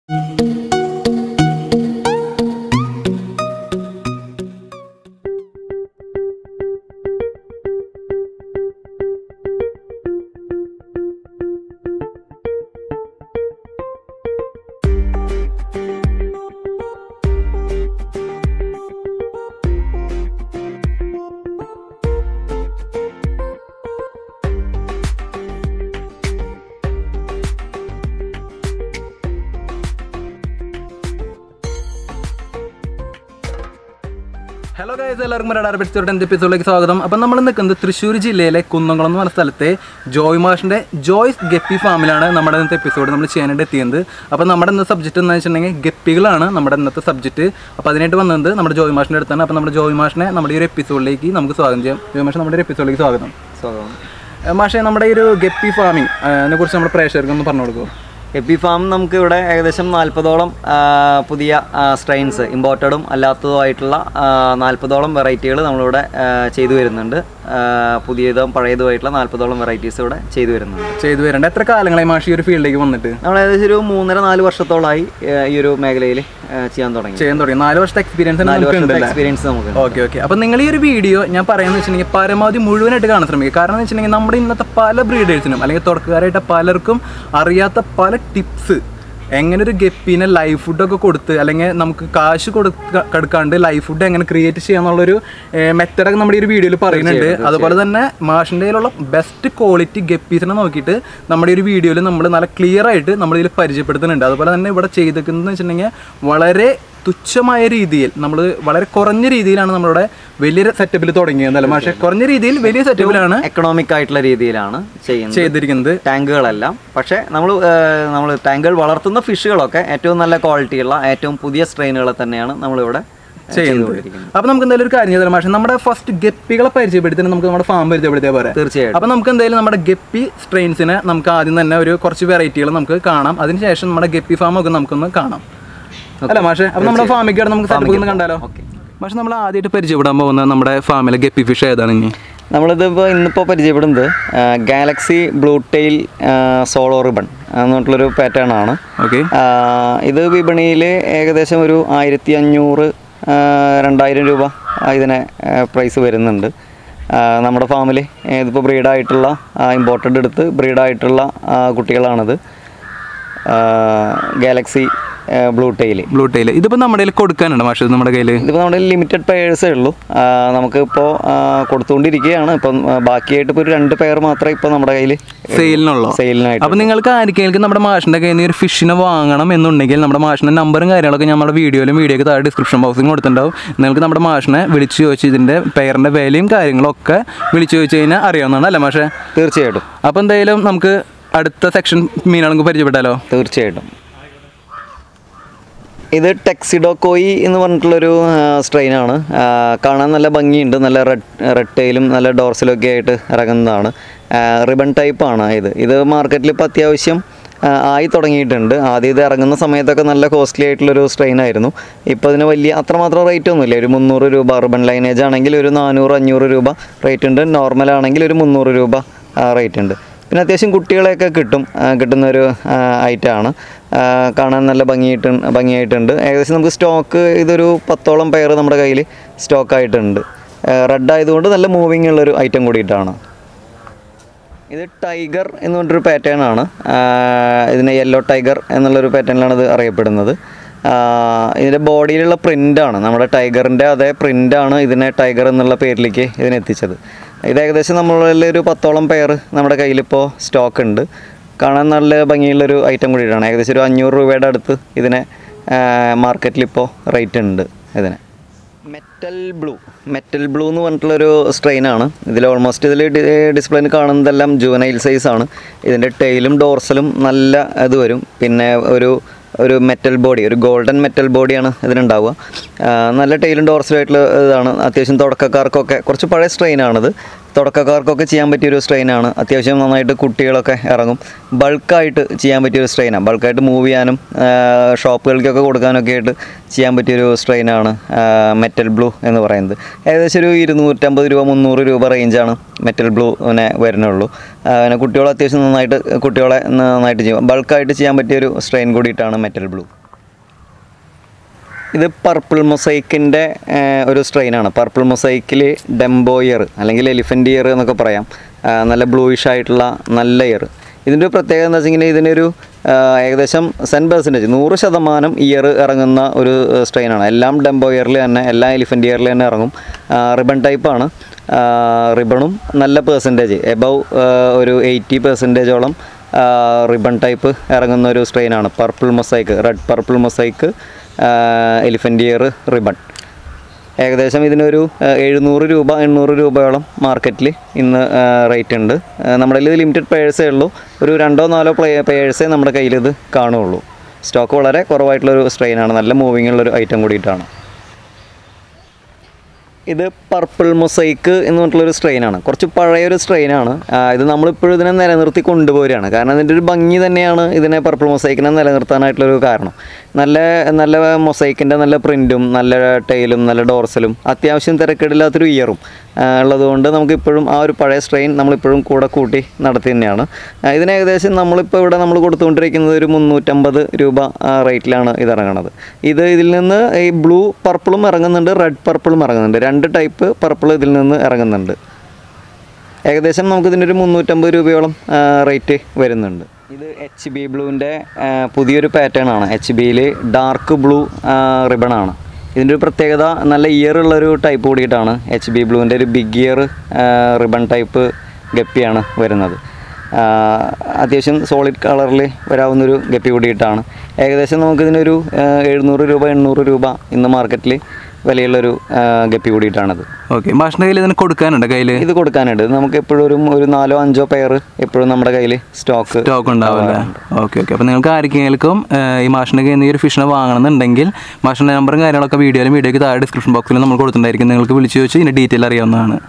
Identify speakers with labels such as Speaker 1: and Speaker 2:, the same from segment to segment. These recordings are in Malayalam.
Speaker 1: ഹലോ ഗൈസ് എല്ലാവർക്കും റഡാർ പെട്സിയുടെ എൻ്റെ എപ്പിസോഡിലേക്ക് സ്വാഗതം അപ്പം നമ്മൾ നിൽക്കുന്നത് തൃശ്ശൂർ ജില്ലയിലെ കുന്നംകുളം എന്ന് പറഞ്ഞ സ്ഥലത്തെ ജോയ് മാഷിൻ്റെ ജോയ്സ് ഗപ്പി ഫാമിലാണ് നമ്മുടെ ഇന്നത്തെ എപ്പിസോഡ് നമ്മൾ ചെയ്യാനായിട്ട് എത്തിയത് അപ്പോൾ നമ്മുടെ ഇന്നത്തെ സബ്ജക്റ്റ് എന്ന് വെച്ചിട്ടുണ്ടെങ്കിൽ ഗപ്പികളാണ് നമ്മുടെ ഇന്നത്തെ സബ്ജക്റ്റ് അപ്പോൾ അതിനായിട്ട് വന്നത് നമ്മുടെ ജോയ് മാഷിൻ്റെ അടുത്താണ് അപ്പോൾ നമ്മുടെ ജോയ് മാഷിനെ നമ്മുടെ ഈ ഒരു എപ്പിസോഡിലേക്ക് നമുക്ക് സ്വാഗതം ചെയ്യാം ജോയ് മാഷ് നമ്മുടെ ഒരു എപ്പിസോഡിലേക്ക് സ്വാഗതം
Speaker 2: സ്വാഗതം
Speaker 1: ഏഹ് മാഷേ നമ്മുടെ ഈ ഒരു ഗപ്പി ഫാമിംഗ് അതിനെ കുറിച്ച് നമ്മുടെ പ്രേക്ഷകർക്ക് ഒന്ന് പറഞ്ഞു കൊടുക്കുമോ
Speaker 2: എപ്പി ഫാം നമുക്ക് ഇവിടെ ഏകദേശം നാൽപ്പതോളം പുതിയ സ്ട്രെയിൻസ് ഇമ്പോർട്ടഡും അല്ലാത്തതുമായിട്ടുള്ള നാൽപ്പതോളം വെറൈറ്റികൾ നമ്മളിവിടെ ആ, ചെയ്തു വരുന്നുണ്ട് ആ, പുതിയതും പഴയതുമായിട്ടുള്ള നാൽപ്പതോളം വെറൈറ്റീസ് ഇവിടെ ചെയ്തു വരുന്നുണ്ട്
Speaker 1: ചെയ്തു വരേണ്ട എത്ര കാലങ്ങളായി മാഷി ഈ ഒരു ഫീൽഡിലേക്ക് വന്നിട്ട്
Speaker 2: നമ്മൾ ഏകദേശം ഒരു മൂന്നര നാല് വർഷത്തോളമായി ആ, ഈ ഒരു മേഖലയിൽ ആ, ചെയ്യാൻ തുടങ്ങി
Speaker 1: ചെയ്യാൻ തുടങ്ങി നാല് വർഷത്തെ എക്സ്പീരിയൻസ്
Speaker 2: നാല്
Speaker 1: നമുക്ക്
Speaker 2: വർഷത്തെ
Speaker 1: ഉണ്ടല്ലേ
Speaker 2: എക്സ്പീരിയൻസ് നമുക്ക്
Speaker 1: ഓക്കെ ഓക്കെ അപ്പം നിങ്ങൾ ഈ ഒരു വീഡിയോ ഞാൻ പറയാന്ന് വെച്ചിട്ടുണ്ടെങ്കിൽ പരമാവധി മുഴുവനായിട്ട് കാണാൻ ശ്രമിക്കുക കാരണം എന്ന് വെച്ചിട്ടുണ്ടെങ്കിൽ നമ്മുടെ ഇന്നത്തെ പല ബ്രീഡേഴ്സിനും അല്ലെങ്കിൽ തുടക്കക്കാരായിട്ട് പലർക്കും അറിയാത്ത പല ടിപ്സ് എങ്ങനെ ഒരു ഗപ്പീനെ ലൈഫ് ഫുഡൊക്കെ കൊടുത്ത് അല്ലെങ്കിൽ നമുക്ക് കാശ് കൊടുക്ക കൊടുക്കാണ്ട് ലൈഫ് ഫുഡ് എങ്ങനെ ക്രിയേറ്റ് ചെയ്യാന്നുള്ളൊരു മെത്തഡൊക്കെ നമ്മുടെ ഈ ഒരു വീഡിയോയിൽ പറയുന്നുണ്ട് അതുപോലെ തന്നെ മാഷിൻ്റെ കയ്യിലുള്ള ബെസ്റ്റ് ക്വാളിറ്റി ഗപ്പീസിനെ നോക്കിയിട്ട് നമ്മുടെ ഈ ഒരു വീഡിയോയിൽ നമ്മൾ നല്ല ക്ലിയർ ആയിട്ട് നമ്മൾ ഇതിൽ പരിചയപ്പെടുത്തുന്നുണ്ട് അതുപോലെ തന്നെ ഇവിടെ ചെയ്തേക്കുന്നതെന്ന് വെച്ചിട്ടുണ്ടെങ്കിൽ വളരെ തുച്ഛമായ രീതിയിൽ നമ്മൾ വളരെ കുറഞ്ഞ രീതിയിലാണ് നമ്മളിവിടെ വലിയ സെറ്റപ്പിൽ തുടങ്ങിയത് അല്ല പക്ഷേ കുറഞ്ഞ രീതിയിൽ വലിയ സെറ്റപ്പിലാണ്
Speaker 2: എക്കണോമിക് ആയിട്ടുള്ള രീതിയിലാണ് ചെയ്യുന്നത്
Speaker 1: ചെയ്തിരിക്കുന്നത്
Speaker 2: ടാങ്കുകളെല്ലാം പക്ഷേ നമ്മൾ നമ്മൾ ടാങ്കുകൾ വളർത്തുന്ന ഫിഷുകളൊക്കെ ഏറ്റവും നല്ല ക്വാളിറ്റിയുള്ള ഏറ്റവും പുതിയ സ്ട്രെയിനുകളെ തന്നെയാണ് നമ്മളിവിടെ
Speaker 1: ചെയ്യുന്നത്
Speaker 2: ചെയ്തുകൊണ്ടിരിക്കുന്നത്
Speaker 1: അപ്പൊ നമുക്ക് എന്തായാലും ഒരു കാര്യം ചെയ്താലും പക്ഷേ നമ്മുടെ ഫസ്റ്റ് ഗപ്പികളെ പരിചയപ്പെടുത്തി നമുക്ക് നമ്മുടെ ഫാം പരിചയപ്പെടുത്തിയാൽ പോരാ
Speaker 2: തീർച്ചയായിട്ടും
Speaker 1: അപ്പൊ നമുക്ക് എന്തായാലും നമ്മുടെ ഗപ്പി സ്ട്രെയിൻസിനെ നമുക്ക് ആദ്യം തന്നെ ഒരു കുറച്ച് വെറൈറ്റികൾ നമുക്ക് കാണാം അതിനുശേഷം നമ്മുടെ ഗപ്പി ഫാം ഒക്കെ നമുക്കൊന്ന് കാണാം അല്ല മാഷെ അപ്പൊ നമ്മുടെ ഫാമിലേക്ക് നമുക്ക് സെറ്റപ്പ് ഒന്ന് കണ്ടാലോ
Speaker 2: ഓക്കെ
Speaker 1: പക്ഷെ നമ്മൾ ആദ്യമായിട്ട് പരിചയപ്പെടാൻ പോകുന്ന നമ്മുടെ ഫാമിലെ ഗപ്പി ഫിഷ് ഏതാണ് ഇനി
Speaker 2: നമ്മളിതിപ്പോൾ ഇന്നിപ്പോൾ പരിചയപ്പെടുന്നത് galaxy blue tail solo ribbon എന്ന് പറഞ്ഞിട്ടുള്ളൊരു പാറ്റേൺ ആണ്
Speaker 1: ഓക്കെ
Speaker 2: ആ, ഇത് വിപണിയിൽ ഏകദേശം ഒരു ആയിരത്തി അഞ്ഞൂറ് രണ്ടായിരം രൂപ ആ, ഇതിനെ പ്രൈസ് വരുന്നുണ്ട് ആ, നമ്മുടെ ഫാമിൽ ഇതിപ്പോൾ ബ്രീഡായിട്ടുള്ള ഇമ്പോർട്ടഡ് എടുത്ത് ബ്രീഡായിട്ടുള്ള കുട്ടികളാണിത് galaxy blue tail
Speaker 1: blue tail ഇതിപ്പോ നമ്മുടെ കയ്യിൽ കൊടുക്കാനുണ്ട് മാഷെ ഇത് നമ്മുടെ കയ്യിൽ
Speaker 2: ഇതിപ്പോൾ നമ്മുടെ ലിമിറ്റഡ് പെയേഴ്സേ ഉള്ളൂ ആ, നമുക്കിപ്പോൾ ആ, കൊടുത്തുകൊണ്ടിരിക്കുകയാണ് ഇപ്പം ആ, ബാക്കിയായിട്ട് ഇപ്പോൾ ഒരു രണ്ട് പെയർ മാത്രമേ ഇപ്പോൾ നമ്മുടെ കയ്യിൽ
Speaker 1: സെയിലിനുള്ളൂ
Speaker 2: സെയിലിനായിട്ട്
Speaker 1: അപ്പൊ നിങ്ങൾക്ക് ആർക്കെങ്കിലും നമ്മുടെ മാഷിന്റെ കയ്യിൽ നിന്ന് ഒരു ഫിഷിനെ വാങ്ങണം എന്നുണ്ടെങ്കിൽ നമ്മുടെ മാഷിന്റെ നമ്പറും കാര്യങ്ങളൊക്കെ നമ്മുടെ വീഡിയോയിലും വീഡിയോക്ക് താഴെ ഡിസ്ക്രിപ്ഷൻ ബോക്സിൽ കൊടുത്തിട്ടുണ്ടാവും നിങ്ങൾക്ക് നമ്മുടെ മാഷിനെ വിളിച്ച് ചോദിച്ച് ഇതിന്റെ പെയറിന്റെ വിലയും കാര്യങ്ങളൊക്കെ വിളിച്ച് ചോദിച്ചു കഴിഞ്ഞാൽ അറിയാവുന്നതാണ് അല്ലേ മാഷെ
Speaker 2: തീർച്ചയായിട്ടും
Speaker 1: അപ്പൊ എന്തായാലും നമുക്ക് അടുത്ത സെക്ഷൻ മീനുകൾക്ക് പരിചയപ്പെട്ടാലോ
Speaker 2: തീർച്ചയായിട്ടും ഇത് ടെക്സിഡോ കോയി എന്ന് പറഞ്ഞിട്ടുള്ളൊരു സ്ട്രെയിനാണ് കാണാൻ നല്ല ഭംഗിയുണ്ട് നല്ല റെഡ് റെഡ് ടൈലും നല്ല ഡോർസലും ഒക്കെ ആയിട്ട് ഇറങ്ങുന്നതാണ് റിബൺ ടൈപ്പാണ് ഇത് ഇത് മാർക്കറ്റിൽ ഇപ്പോൾ അത്യാവശ്യം ആ, ആയി തുടങ്ങിയിട്ടുണ്ട് ആദ്യം ഇത് ഇറങ്ങുന്ന സമയത്തൊക്കെ നല്ല കോസ്റ്റ്ലി ആയിട്ടുള്ളൊരു സ്ട്രെയിൻ ആയിരുന്നു ഇപ്പോൾ ഇതിന് വലിയ അത്രമാത്രം റേറ്റ് ഒന്നുമില്ല ഒരു മുന്നൂറ് രൂപ റിബൺ ലൈനേജ് ആണെങ്കിൽ ഒരു നാനൂറ് അഞ്ഞൂറ് രൂപ റേറ്റ് ഉണ്ട് നോർമൽ ആണെങ്കിൽ ഒരു മുന്നൂറ് രൂപ റേറ്റ് ഉണ്ട് പിന്നെ അത്യാവശ്യം കുട്ടികളെയൊക്കെ കിട്ടും ആ, കിട്ടുന്നൊരു ഐറ്റമാണ് കാണാൻ നല്ല ഭംഗിയായിട്ട് ഭംഗിയായിട്ടുണ്ട് ഏകദേശം നമുക്ക് സ്റ്റോക്ക് ഇതൊരു പത്തോളം പെയർ നമ്മുടെ കയ്യിൽ സ്റ്റോക്കായിട്ടുണ്ട് റെഡ് ആയതുകൊണ്ട് നല്ല മൂവിങ് ഉള്ളൊരു ഐറ്റം കൂടിയിട്ടാണ് ഇത് ടൈഗർ എന്ന് പറഞ്ഞൊരു പാറ്റേൺ ആണ് ഇതിനെ യെല്ലോ ടൈഗർ എന്നുള്ളൊരു പാറ്റേണിലാണ് ഇത് അറിയപ്പെടുന്നത് ആ, ഇതിൻ്റെ ബോഡിയിലുള്ള പ്രിൻ്റാണ് നമ്മുടെ ടൈഗറിൻ്റെ അതേ പ്രിൻ്റാണ് ഇതിനെ ടൈഗർ എന്നുള്ള പേരിലേക്ക് ഇതിനെത്തിച്ചത് ഇത് ഏകദേശം നമ്മളിൽ ഒരു പത്തോളം പെയർ നമ്മുടെ കയ്യിലിപ്പോൾ സ്റ്റോക്ക് ഉണ്ട് കാണാൻ നല്ല ഭംഗിയുള്ളൊരു ഐറ്റം കൂടിയിട്ടാണ് ഏകദേശം ഒരു അഞ്ഞൂറ് രൂപയുടെ അടുത്ത് ഇതിനെ മാർക്കറ്റിലിപ്പോൾ റേറ്റ് ഉണ്ട് ഇതിന് മെറ്റൽ ബ്ലൂ മെറ്റൽ ബ്ലൂ എന്ന് പറഞ്ഞിട്ടുള്ളൊരു സ്ട്രെയിനാണ് ഇതിൽ ഓൾമോസ്റ്റ് ഇതിൽ ഡിസ്പ്ലേയിൽ കാണുന്നതെല്ലാം ജുവനൈൽ സൈസാണ് ഇതിൻ്റെ ടെയിലും ഡോർസലും നല്ല ഇത് വരും പിന്നെ ഒരു ഒരു മെറ്റൽ ബോഡി ഒരു ഗോൾഡൻ മെറ്റൽ ബോഡിയാണ് ഇതിനുണ്ടാവുക ആ, നല്ല ടെയിലും ഡോർസലും ആയിട്ടുള്ള ഇതാണ് അത്യാവശ്യം തുടക്കക്കാർക്കൊക്കെ കുറച്ച് പഴയ സ്ട്രെയിനാണിത് തുടക്കക്കാർക്കൊക്കെ ചെയ്യാൻ പറ്റിയൊരു സ്ട്രെയിനാണ് അത്യാവശ്യം നന്നായിട്ട് കുട്ടികളൊക്കെ ഇറങ്ങും ബൾക്കായിട്ട് ചെയ്യാൻ പറ്റിയൊരു സ്ട്രെയിനാണ് ബൾക്കായിട്ട് മൂവ് ചെയ്യാനും ആ, ഷോപ്പുകൾക്കൊക്കെ കൊടുക്കാനൊക്കെ ആയിട്ട് ചെയ്യാൻ പറ്റിയൊരു സ്ട്രെയിനാണ് മെറ്റൽ ബ്ലൂ എന്ന് പറയുന്നത് ഏകദേശം ഒരു ഇരുന്നൂറ്റമ്പത് രൂപ മുന്നൂറ് രൂപ റേഞ്ചാണ് മെറ്റൽ ബ്ലൂ പിന്നെ വരുന്നുള്ളൂ ആ, പിന്നെ കുട്ടികളെ അത്യാവശ്യം നന്നായിട്ട് കുട്ടികളെ നന്നായിട്ട് ചെയ്യും ബൾക്കായിട്ട് ചെയ്യാൻ പറ്റിയൊരു സ്ട്രെയിൻ കൂടിയിട്ടാണ് മെറ്റൽ ബ്ലൂ ഇത് പർപ്പിൾ മൊസൈക്കിൻ്റെ ഒരു സ്ട്രെയിനാണ് പർപ്പിൾ മൊസൈക്കിൽ ഡെംബോയർ അല്ലെങ്കിൽ എലിഫൻ്റ് ഇയർ എന്നൊക്കെ പറയാം ആ, നല്ല ബ്ലൂയിഷ് ആയിട്ടുള്ള നല്ല ഇയർ ഇതിൻ്റെ ഒരു പ്രത്യേകത എന്താ വെച്ചെങ്കിൽ ഇതിനൊരു ആ, ഏകദേശം സെൻ പെർസെൻറ്റേജ് നൂറ് ശതമാനം ഇയർ ഇറങ്ങുന്ന ഒരു സ്ട്രെയിനാണ് എല്ലാം ഡെംബോ ഇയറിൽ തന്നെ എല്ലാം എലിഫൻ്റ് ഇയറിൽ തന്നെ ഇറങ്ങും റിബൺ ടൈപ്പാണ് റിബണും നല്ല പെർസെൻറ്റേജ് എബവ് ഒരു എയ്റ്റി പെർസെൻറ്റേജോളം റിബൺ ടൈപ്പ് ഇറങ്ങുന്ന ഒരു സ്ട്രെയിനാണ് purple mosaic red purple mosaic elephant ear ribbon ഏകദേശം ഇതിനൊരു ആ, എഴുന്നൂറ് രൂപ എണ്ണൂറ് രൂപയോളം മാർക്കറ്റിൽ ഇന്ന് റേറ്റ് ഉണ്ട് ആ, നമ്മുടെ കയ്യിൽ ഇത് ലിമിറ്റഡ് പേഴ്സേ ഉള്ളൂ ഒരു രണ്ടോ നാലോ പ്ലേ പേഴ്സേ നമ്മുടെ കയ്യിൽ ഇത് കാണുള്ളൂ സ്റ്റോക്ക് വളരെ കുറവായിട്ടുള്ളൊരു സ്ട്രെയിനാണ് നല്ല മൂവിങ് ഉള്ളൊരു ഐറ്റം കൂടിയിട്ടാണ് ഇത് പർപ്പിൾ മൊസൈക്ക് എന്ന് പറഞ്ഞിട്ടുള്ളൊരു സ്ട്രെയിനാണ് കുറച്ച് പഴയൊരു സ്ട്രെയിനാണ് ഇത് നമ്മളിപ്പോഴും ഇതിനെ നിലനിർത്തി കൊണ്ടുപോരുകയാണ് കാരണം അതിൻ്റെ ഒരു ഭംഗി തന്നെയാണ് ഇതിനെ പർപ്പിൾ മൊസൈക്കിനെ നിലനിർത്താനായിട്ടുള്ളൊരു കാരണം നല്ല നല്ല മൊസൈക്കിൻ്റെ നല്ല പ്രിൻറ്റും നല്ല ടൈലും നല്ല ഡോർസലും അത്യാവശ്യം തിരക്കേടില്ലാത്തൊരു ഇയറും ഉള്ളതുകൊണ്ട് നമുക്കിപ്പോഴും ആ ഒരു പഴയ സ്ട്രെയിൻ നമ്മളിപ്പോഴും കൂടെ കൂട്ടി നടത്തി തന്നെയാണ് ആ, ഇതിന് ഏകദേശം നമ്മളിപ്പോൾ ഇവിടെ നമ്മൾ കൊടുത്തുകൊണ്ടിരിക്കുന്നത് ഒരു മുന്നൂറ്റമ്പത് രൂപ ആ, റേറ്റിലാണ് ഇത് ഇറങ്ങുന്നത് ഇത് ഇതിൽ നിന്ന് ഈ ബ്ലൂ പർപ്പിളും ഇറങ്ങുന്നുണ്ട് റെഡ് പർപ്പിളും ഇറങ്ങുന്നുണ്ട് രണ്ട് ടൈപ്പ് പർപ്പിൾ ഇതിൽ നിന്ന് ഇറങ്ങുന്നുണ്ട് ഏകദേശം നമുക്ക് ഇതിൻ്റെ ഒരു മുന്നൂറ്റമ്പത് രൂപയോളം റേറ്റ് വരുന്നുണ്ട് ഇത് എച്ച് ബി ബ്ലൂവിൻ്റെ പുതിയൊരു പാറ്റേൺ ആണ് എച്ച് ബിയിൽ ഡാർക്ക് ബ്ലൂ റിബണാണ് ഇതിൻ്റെ ഒരു പ്രത്യേകത നല്ല ഇയർ ഉള്ളൊരു ടൈപ്പ് കൂടിയിട്ടാണ് എച്ച് ബി ബ്ലൂവിൻ്റെ ഒരു ബിഗ് ഇയർ റിബൺ ടൈപ്പ് ഗപ്പിയാണ് വരുന്നത് ആ, അത്യാവശ്യം സോളിഡ് കളറിൽ വരാവുന്നൊരു ഗപ്പി കൂടിയിട്ടാണ് ഏകദേശം നമുക്കിതിനൊരു ആ, എഴുന്നൂറ് രൂപ എണ്ണൂറ് രൂപ ഇന്ന് മാർക്കറ്റിൽ വിലയുള്ളൊരു ആ, ഗപ്പി കൂടിയിട്ടാണത്
Speaker 1: ഓക്കെ മാഷിൻ്റെ കയ്യിൽ ഇതിന് കൊടുക്കാനുണ്ട് കയ്യിൽ
Speaker 2: ഇത് കൊടുക്കാനുണ്ട് ഇത് നമുക്ക് എപ്പോഴും ഒരു ഒരു നാലോ അഞ്ചോ പെയർ എപ്പോഴും നമ്മുടെ കയ്യിൽ സ്റ്റോക്ക്
Speaker 1: സ്റ്റോക്ക് ഉണ്ടാവില്ല ഓക്കെ ഓക്കെ അപ്പോൾ നിങ്ങൾക്ക് ആർക്കെങ്കിലും ഏഹ്, ഈ മാഷിൻ്റെ കയ്യിൽ നിന്ന് ഈ ഒരു ഫിഷിനെ വാങ്ങണമെന്നുണ്ടെങ്കിൽ മാഷിൻ്റെ നമ്പറും കാര്യങ്ങളൊക്കെ വീഡിയോയിലും വീഡിയോയ്ക്ക് താഴെ ഡിസ്ക്രിപ്ഷൻ ബോക്സിൽ നമ്മൾ കൊടുത്തിട്ടുണ്ടായിരിക്കും നിങ്ങൾക്ക് വിളിച്ച് ചോദിച്ച് ഇതിൻ്റെ ഡീറ്റെയിൽ അറിയാവുന്നതാണ്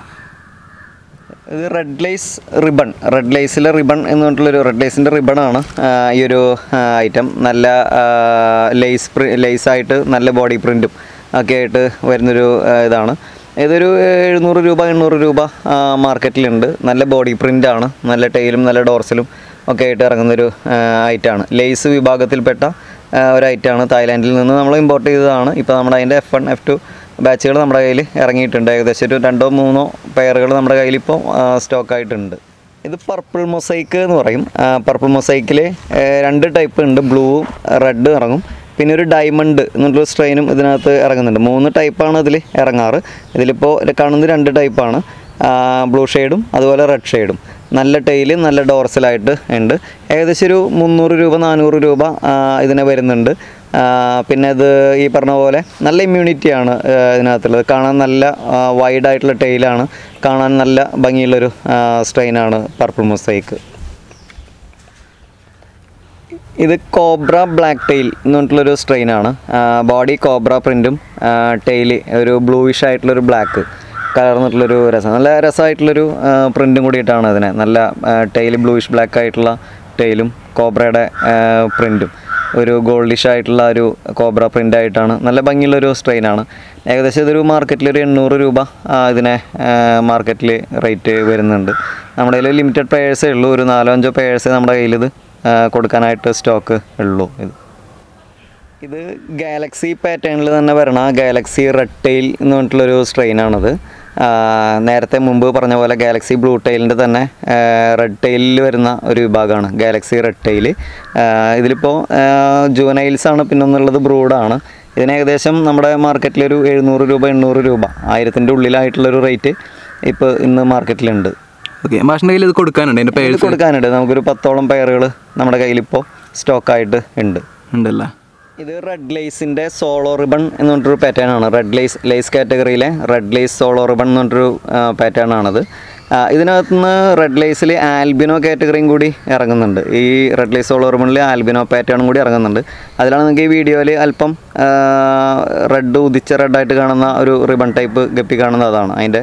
Speaker 2: ഇത് റെഡ് ലൈസ് റിബൺ റെഡ് ലൈസിലെ റിബൺ എന്ന് പറഞ്ഞിട്ടുള്ളൊരു റെഡ് ലൈസിൻ്റെ റിബണാണ് ഈ ഒരു ഐറ്റം നല്ല ലേസ് പ്രി ലേസായിട്ട് നല്ല ബോഡി പ്രിൻറ്റും ഒക്കെ ആയിട്ട് വരുന്നൊരു ആ, ഇതാണ് ഇതൊരു എഴുന്നൂറ് രൂപ എണ്ണൂറ് രൂപ മാർക്കറ്റിലുണ്ട് നല്ല ബോഡി പ്രിൻ്റാണ് നല്ല ടൈലും നല്ല ഡോർസലും ഒക്കെ ആയിട്ട് ഇറങ്ങുന്നൊരു ഐറ്റമാണ് ലേസ് വിഭാഗത്തിൽപ്പെട്ട ആ, ഒരു ഐറ്റമാണ് തായ്ലാൻഡിൽ നിന്ന് നമ്മൾ ഇമ്പോർട്ട് ചെയ്തതാണ് ഇപ്പോൾ നമ്മുടെ അതിൻ്റെ എഫ് വൺ എഫ് ടു ബാച്ചുകൾ നമ്മുടെ കയ്യിൽ ഇറങ്ങിയിട്ടുണ്ട് ഏകദേശം ഒരു രണ്ടോ മൂന്നോ പെയറുകൾ നമ്മുടെ കയ്യിൽ ഇപ്പോൾ സ്റ്റോക്ക് ആയിട്ടുണ്ട് ഇത് പർപ്പിൾ മൊസൈക്ക് എന്ന് പറയും പർപ്പിൾ മൊസൈക്കിൽ രണ്ട് ടൈപ്പ് ഉണ്ട് ബ്ലൂവും റെഡ് ഇറങ്ങും പിന്നെ ഒരു ഡയമണ്ട് എന്നുള്ള സ്ട്രെയിനും ഇതിനകത്ത് ഇറങ്ങുന്നുണ്ട് മൂന്ന് ടൈപ്പാണ് ഇതിൽ ഇറങ്ങാറ് ഇതിലിപ്പോൾ കാണുന്നത് രണ്ട് ടൈപ്പാണ് ബ്ലൂ ഷെയ്ഡും അതുപോലെ റെഡ് ഷെയ്ഡും നല്ല ടൈല് നല്ല ഡോർസലായിട്ട് ഉണ്ട് ഏകദേശം ഒരു മുന്നൂറ് രൂപ നാനൂറ് രൂപ ആ, ഇതിന് വരുന്നുണ്ട് ആ, പിന്നെ ഇത് ഈ പറഞ്ഞ പോലെ നല്ല ഇമ്മ്യൂണിറ്റിയാണ് ഇതിനകത്തുള്ളത് കാണാൻ നല്ല വൈഡായിട്ടുള്ള ടൈലാണ് കാണാൻ നല്ല ഭംഗിയുള്ളൊരു സ്ട്രെയിനാണ് പർപ്പിൾ മൊസൈക്ക് ഇത് കോബ്ര ബ്ലാക്ക് ടെയിൽ എന്ന് പറഞ്ഞിട്ടുള്ളൊരു സ്ട്രെയിനാണ് ബോഡി കോബ്ര പ്രിൻറ്റും ടെയില് ഒരു ബ്ലൂയിഷ് ആയിട്ടുള്ളൊരു ബ്ലാക്ക് കലർന്നിട്ടുള്ളൊരു രസം നല്ല രസമായിട്ടുള്ളൊരു പ്രിൻറ്റും കൂടിയിട്ടാണ് അതിനെ നല്ല ടെയിൽ ബ്ലൂയിഷ് ബ്ലാക്ക് ആയിട്ടുള്ള ടെയിലും കോബ്രയുടെ പ്രിൻറ്റും ഒരു ഗോൾഡിഷ് ആയിട്ടുള്ള ഒരു കോബ്ര പ്രിൻ്റ് ആയിട്ടാണ് നല്ല ഭംഗിയുള്ളൊരു സ്ട്രെയിനാണ് ഏകദേശം ഇതൊരു മാർക്കറ്റിൽ ഒരു എണ്ണൂറ് രൂപ ആ, ഇതിനെ മാർക്കറ്റിൽ റേറ്റ് വരുന്നുണ്ട് നമ്മുടെ കയ്യിൽ ലിമിറ്റഡ് പേഴ്സേ ഉള്ളൂ ഒരു നാലോ അഞ്ചോ പേഴ്സേ നമ്മുടെ കയ്യിൽ ഇത് ആ, കൊടുക്കാനായിട്ട് സ്റ്റോക്ക് ഉള്ളൂ ഇത് ഇത് ഗാലക്സി പാറ്റേണിൽ തന്നെ വരണ ഗാലക്സി റെഡ് ടെയിൽ എന്ന് പറഞ്ഞിട്ടുള്ളൊരു സ്ട്രെയിനാണത് നേരത്തെ മുമ്പ് പറഞ്ഞ പോലെ ഗാലക്സി ബ്ലൂ ടെയിലിൻ്റെ തന്നെ റെഡ് ടെയിലിൽ വരുന്ന ഒരു വിഭാഗമാണ് ഗാലക്സി റെഡ് ടെയിൽ ഇതിലിപ്പോൾ ജുവനൈൽസ് ആണ് പിന്നെ ഒന്നുള്ളത് ബ്രൂഡാണ് ഇതിന് ഏകദേശം നമ്മുടെ മാർക്കറ്റിൽ ഒരു എഴുന്നൂറ് രൂപ എണ്ണൂറ് രൂപ ആയിരത്തിൻ്റെ ഉള്ളിലായിട്ടുള്ളൊരു റേറ്റ് ഇപ്പോൾ ഇന്ന് മാർക്കറ്റിലുണ്ട്
Speaker 1: ഓക്കെ മാഷിൻ്റെ കയ്യിൽ ഇത് കൊടുക്കാനുണ്ട് അതിൻ്റെ
Speaker 2: ഇത്
Speaker 1: പേഴ്സ്
Speaker 2: കൊടുക്കാനുണ്ട് നമുക്കൊരു പത്തോളം പെയറുകൾ നമ്മുടെ കയ്യിലിപ്പോൾ സ്റ്റോക്കായിട്ട് ഉണ്ട്
Speaker 1: ഉണ്ടല്ലോ
Speaker 2: ഇത് റെഡ് ലേസിൻ്റെ സോളോ റിബൺ എന്ന് പറഞ്ഞിട്ടൊരു പാറ്റേൺ ആണ് റെഡ് ലേസ് ലേസ് കാറ്റഗറിയിലെ റെഡ് ലേസ് സോളോ റിബൺ എന്ന് പറഞ്ഞിട്ടൊരു പാറ്റേൺ ആണത് ആ, ഇതിനകത്ത് നിന്ന് റെഡ് ലേസിൽ ആൽബിനോ കാറ്റഗറിയും കൂടി ഇറങ്ങുന്നുണ്ട് ഈ റെഡ് ലേസ് സോളോ റിബണിൽ ആൽബിനോ പാറ്റേണും കൂടി ഇറങ്ങുന്നുണ്ട് അതിലാണ് നിങ്ങൾക്ക് ഈ വീഡിയോയിൽ അല്പം റെഡ് ഉദിച്ച റെഡായിട്ട് കാണുന്ന ഒരു റിബൺ ടൈപ്പ് ഗപ്പി കാണുന്ന അതാണ് അതിൻ്റെ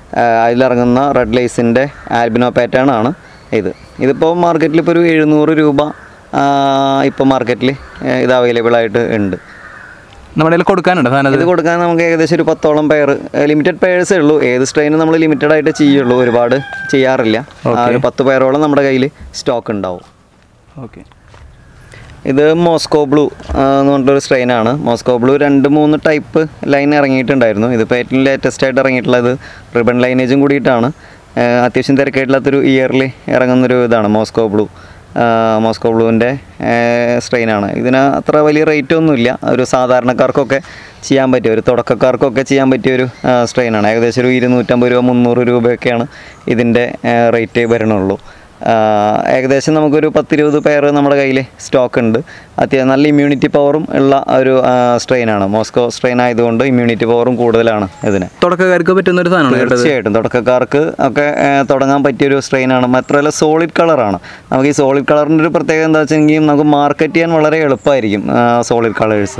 Speaker 2: അതിലിറങ്ങുന്ന റെഡ് ലൈസിൻ്റെ ആൽബിനോ പാറ്റേൺ ആണ് ഇത് ഇതിപ്പോൾ മാർക്കറ്റിൽ ഇപ്പോൾ ഒരു എഴുന്നൂറ് രൂപ ഇപ്പോൾ മാർക്കറ്റിൽ ഇത് അവൈലബിൾ ആയിട്ട് ഉണ്ട്
Speaker 1: നമ്മുടെ കയ്യിൽ കൊടുക്കാനുണ്ട് സാധനം
Speaker 2: ഇത് കൊടുക്കാൻ നമുക്ക് ഏകദേശം ഒരു പത്തോളം പെയർ ലിമിറ്റഡ് പെയർസേ ഉള്ളൂ ഏത് സ്ട്രെയിനും നമ്മൾ ലിമിറ്റഡ് ആയിട്ട് ചെയ്യുള്ളൂ ഒരുപാട് ചെയ്യാറില്ല ആ, ഒരു പത്ത് പെയറോളം നമ്മുടെ കയ്യിൽ സ്റ്റോക്ക് ഉണ്ടാവും
Speaker 1: ഓക്കെ
Speaker 2: ഇത് മോസ്കോ ബ്ലൂ ആ, എന്ന് പറഞ്ഞിട്ടൊരു സ്ട്രെയിനാണ് മോസ്കോ ബ്ലൂ രണ്ട് മൂന്ന് ടൈപ്പ് ലൈൻ ഇറങ്ങിയിട്ടുണ്ടായിരുന്നു ഇതിപ്പോൾ ഏറ്റവും ലേറ്റസ്റ്റ് ആയിട്ട് ഇറങ്ങിയിട്ടുള്ളത് റിബൺ ലൈനേജും കൂടിയിട്ടാണ് ആ, അത്യാവശ്യം തിരക്കായിട്ടുള്ളതൊരു ഇയർലി ഇറങ്ങുന്നൊരു ഇതാണ് മോസ്കോ ബ്ലൂ ആ, മോസ്കോ ബ്ലൂവിൻ്റെ സ്ട്രെയിനാണ് ഇതിന് അത്ര വലിയ റേറ്റ് ഒന്നുമില്ല ഒരു സാധാരണക്കാർക്കൊക്കെ ചെയ്യാൻ പറ്റിയ ഒരു തുടക്കക്കാർക്കൊക്കെ ചെയ്യാൻ പറ്റിയ ഒരു സ്ട്രെയിനാണ് ഏകദേശം ഒരു ഇരുന്നൂറ്റമ്പത് രൂപ മുന്നൂറ് രൂപയൊക്കെയാണ് ഇതിൻ്റെ റേറ്റ് വരണുള്ളൂ ആഹ് ഏകദേശം നമുക്കൊരു പത്തിരുപത് പേർ നമ്മുടെ കയ്യിൽ സ്റ്റോക്ക് ഉണ്ട് അത്യാവശ്യം നല്ല ഇമ്മ്യൂണിറ്റി പവറും ഉള്ള ഒരു സ്ട്രെയിനാണ് മോസ്കോ സ്ട്രെയിൻ ആയതുകൊണ്ട് ഇമ്മ്യൂണിറ്റി പവറും കൂടുതലാണ് ഇതിന്
Speaker 1: തുടക്കക്കാർക്ക് പറ്റുന്ന ഒരു സാധനമാണ് കേട്ടത്
Speaker 2: തീർച്ചയായിട്ടും തുടക്കക്കാർക്ക് ഒക്കെ ആഹ് തുടങ്ങാൻ പറ്റിയൊരു സ്ട്രെയിനാണ് മാത്രമല്ല സോളിഡ് കളറാണ് നമുക്ക് ഈ സോളിഡ് കളറിൻ്റെ ഒരു പ്രത്യേകത എന്താ വെച്ചെങ്കിൽ നമുക്ക് മാർക്കറ്റ് ചെയ്യാൻ വളരെ എളുപ്പമായിരിക്കും സോളിഡ് കളേഴ്സ്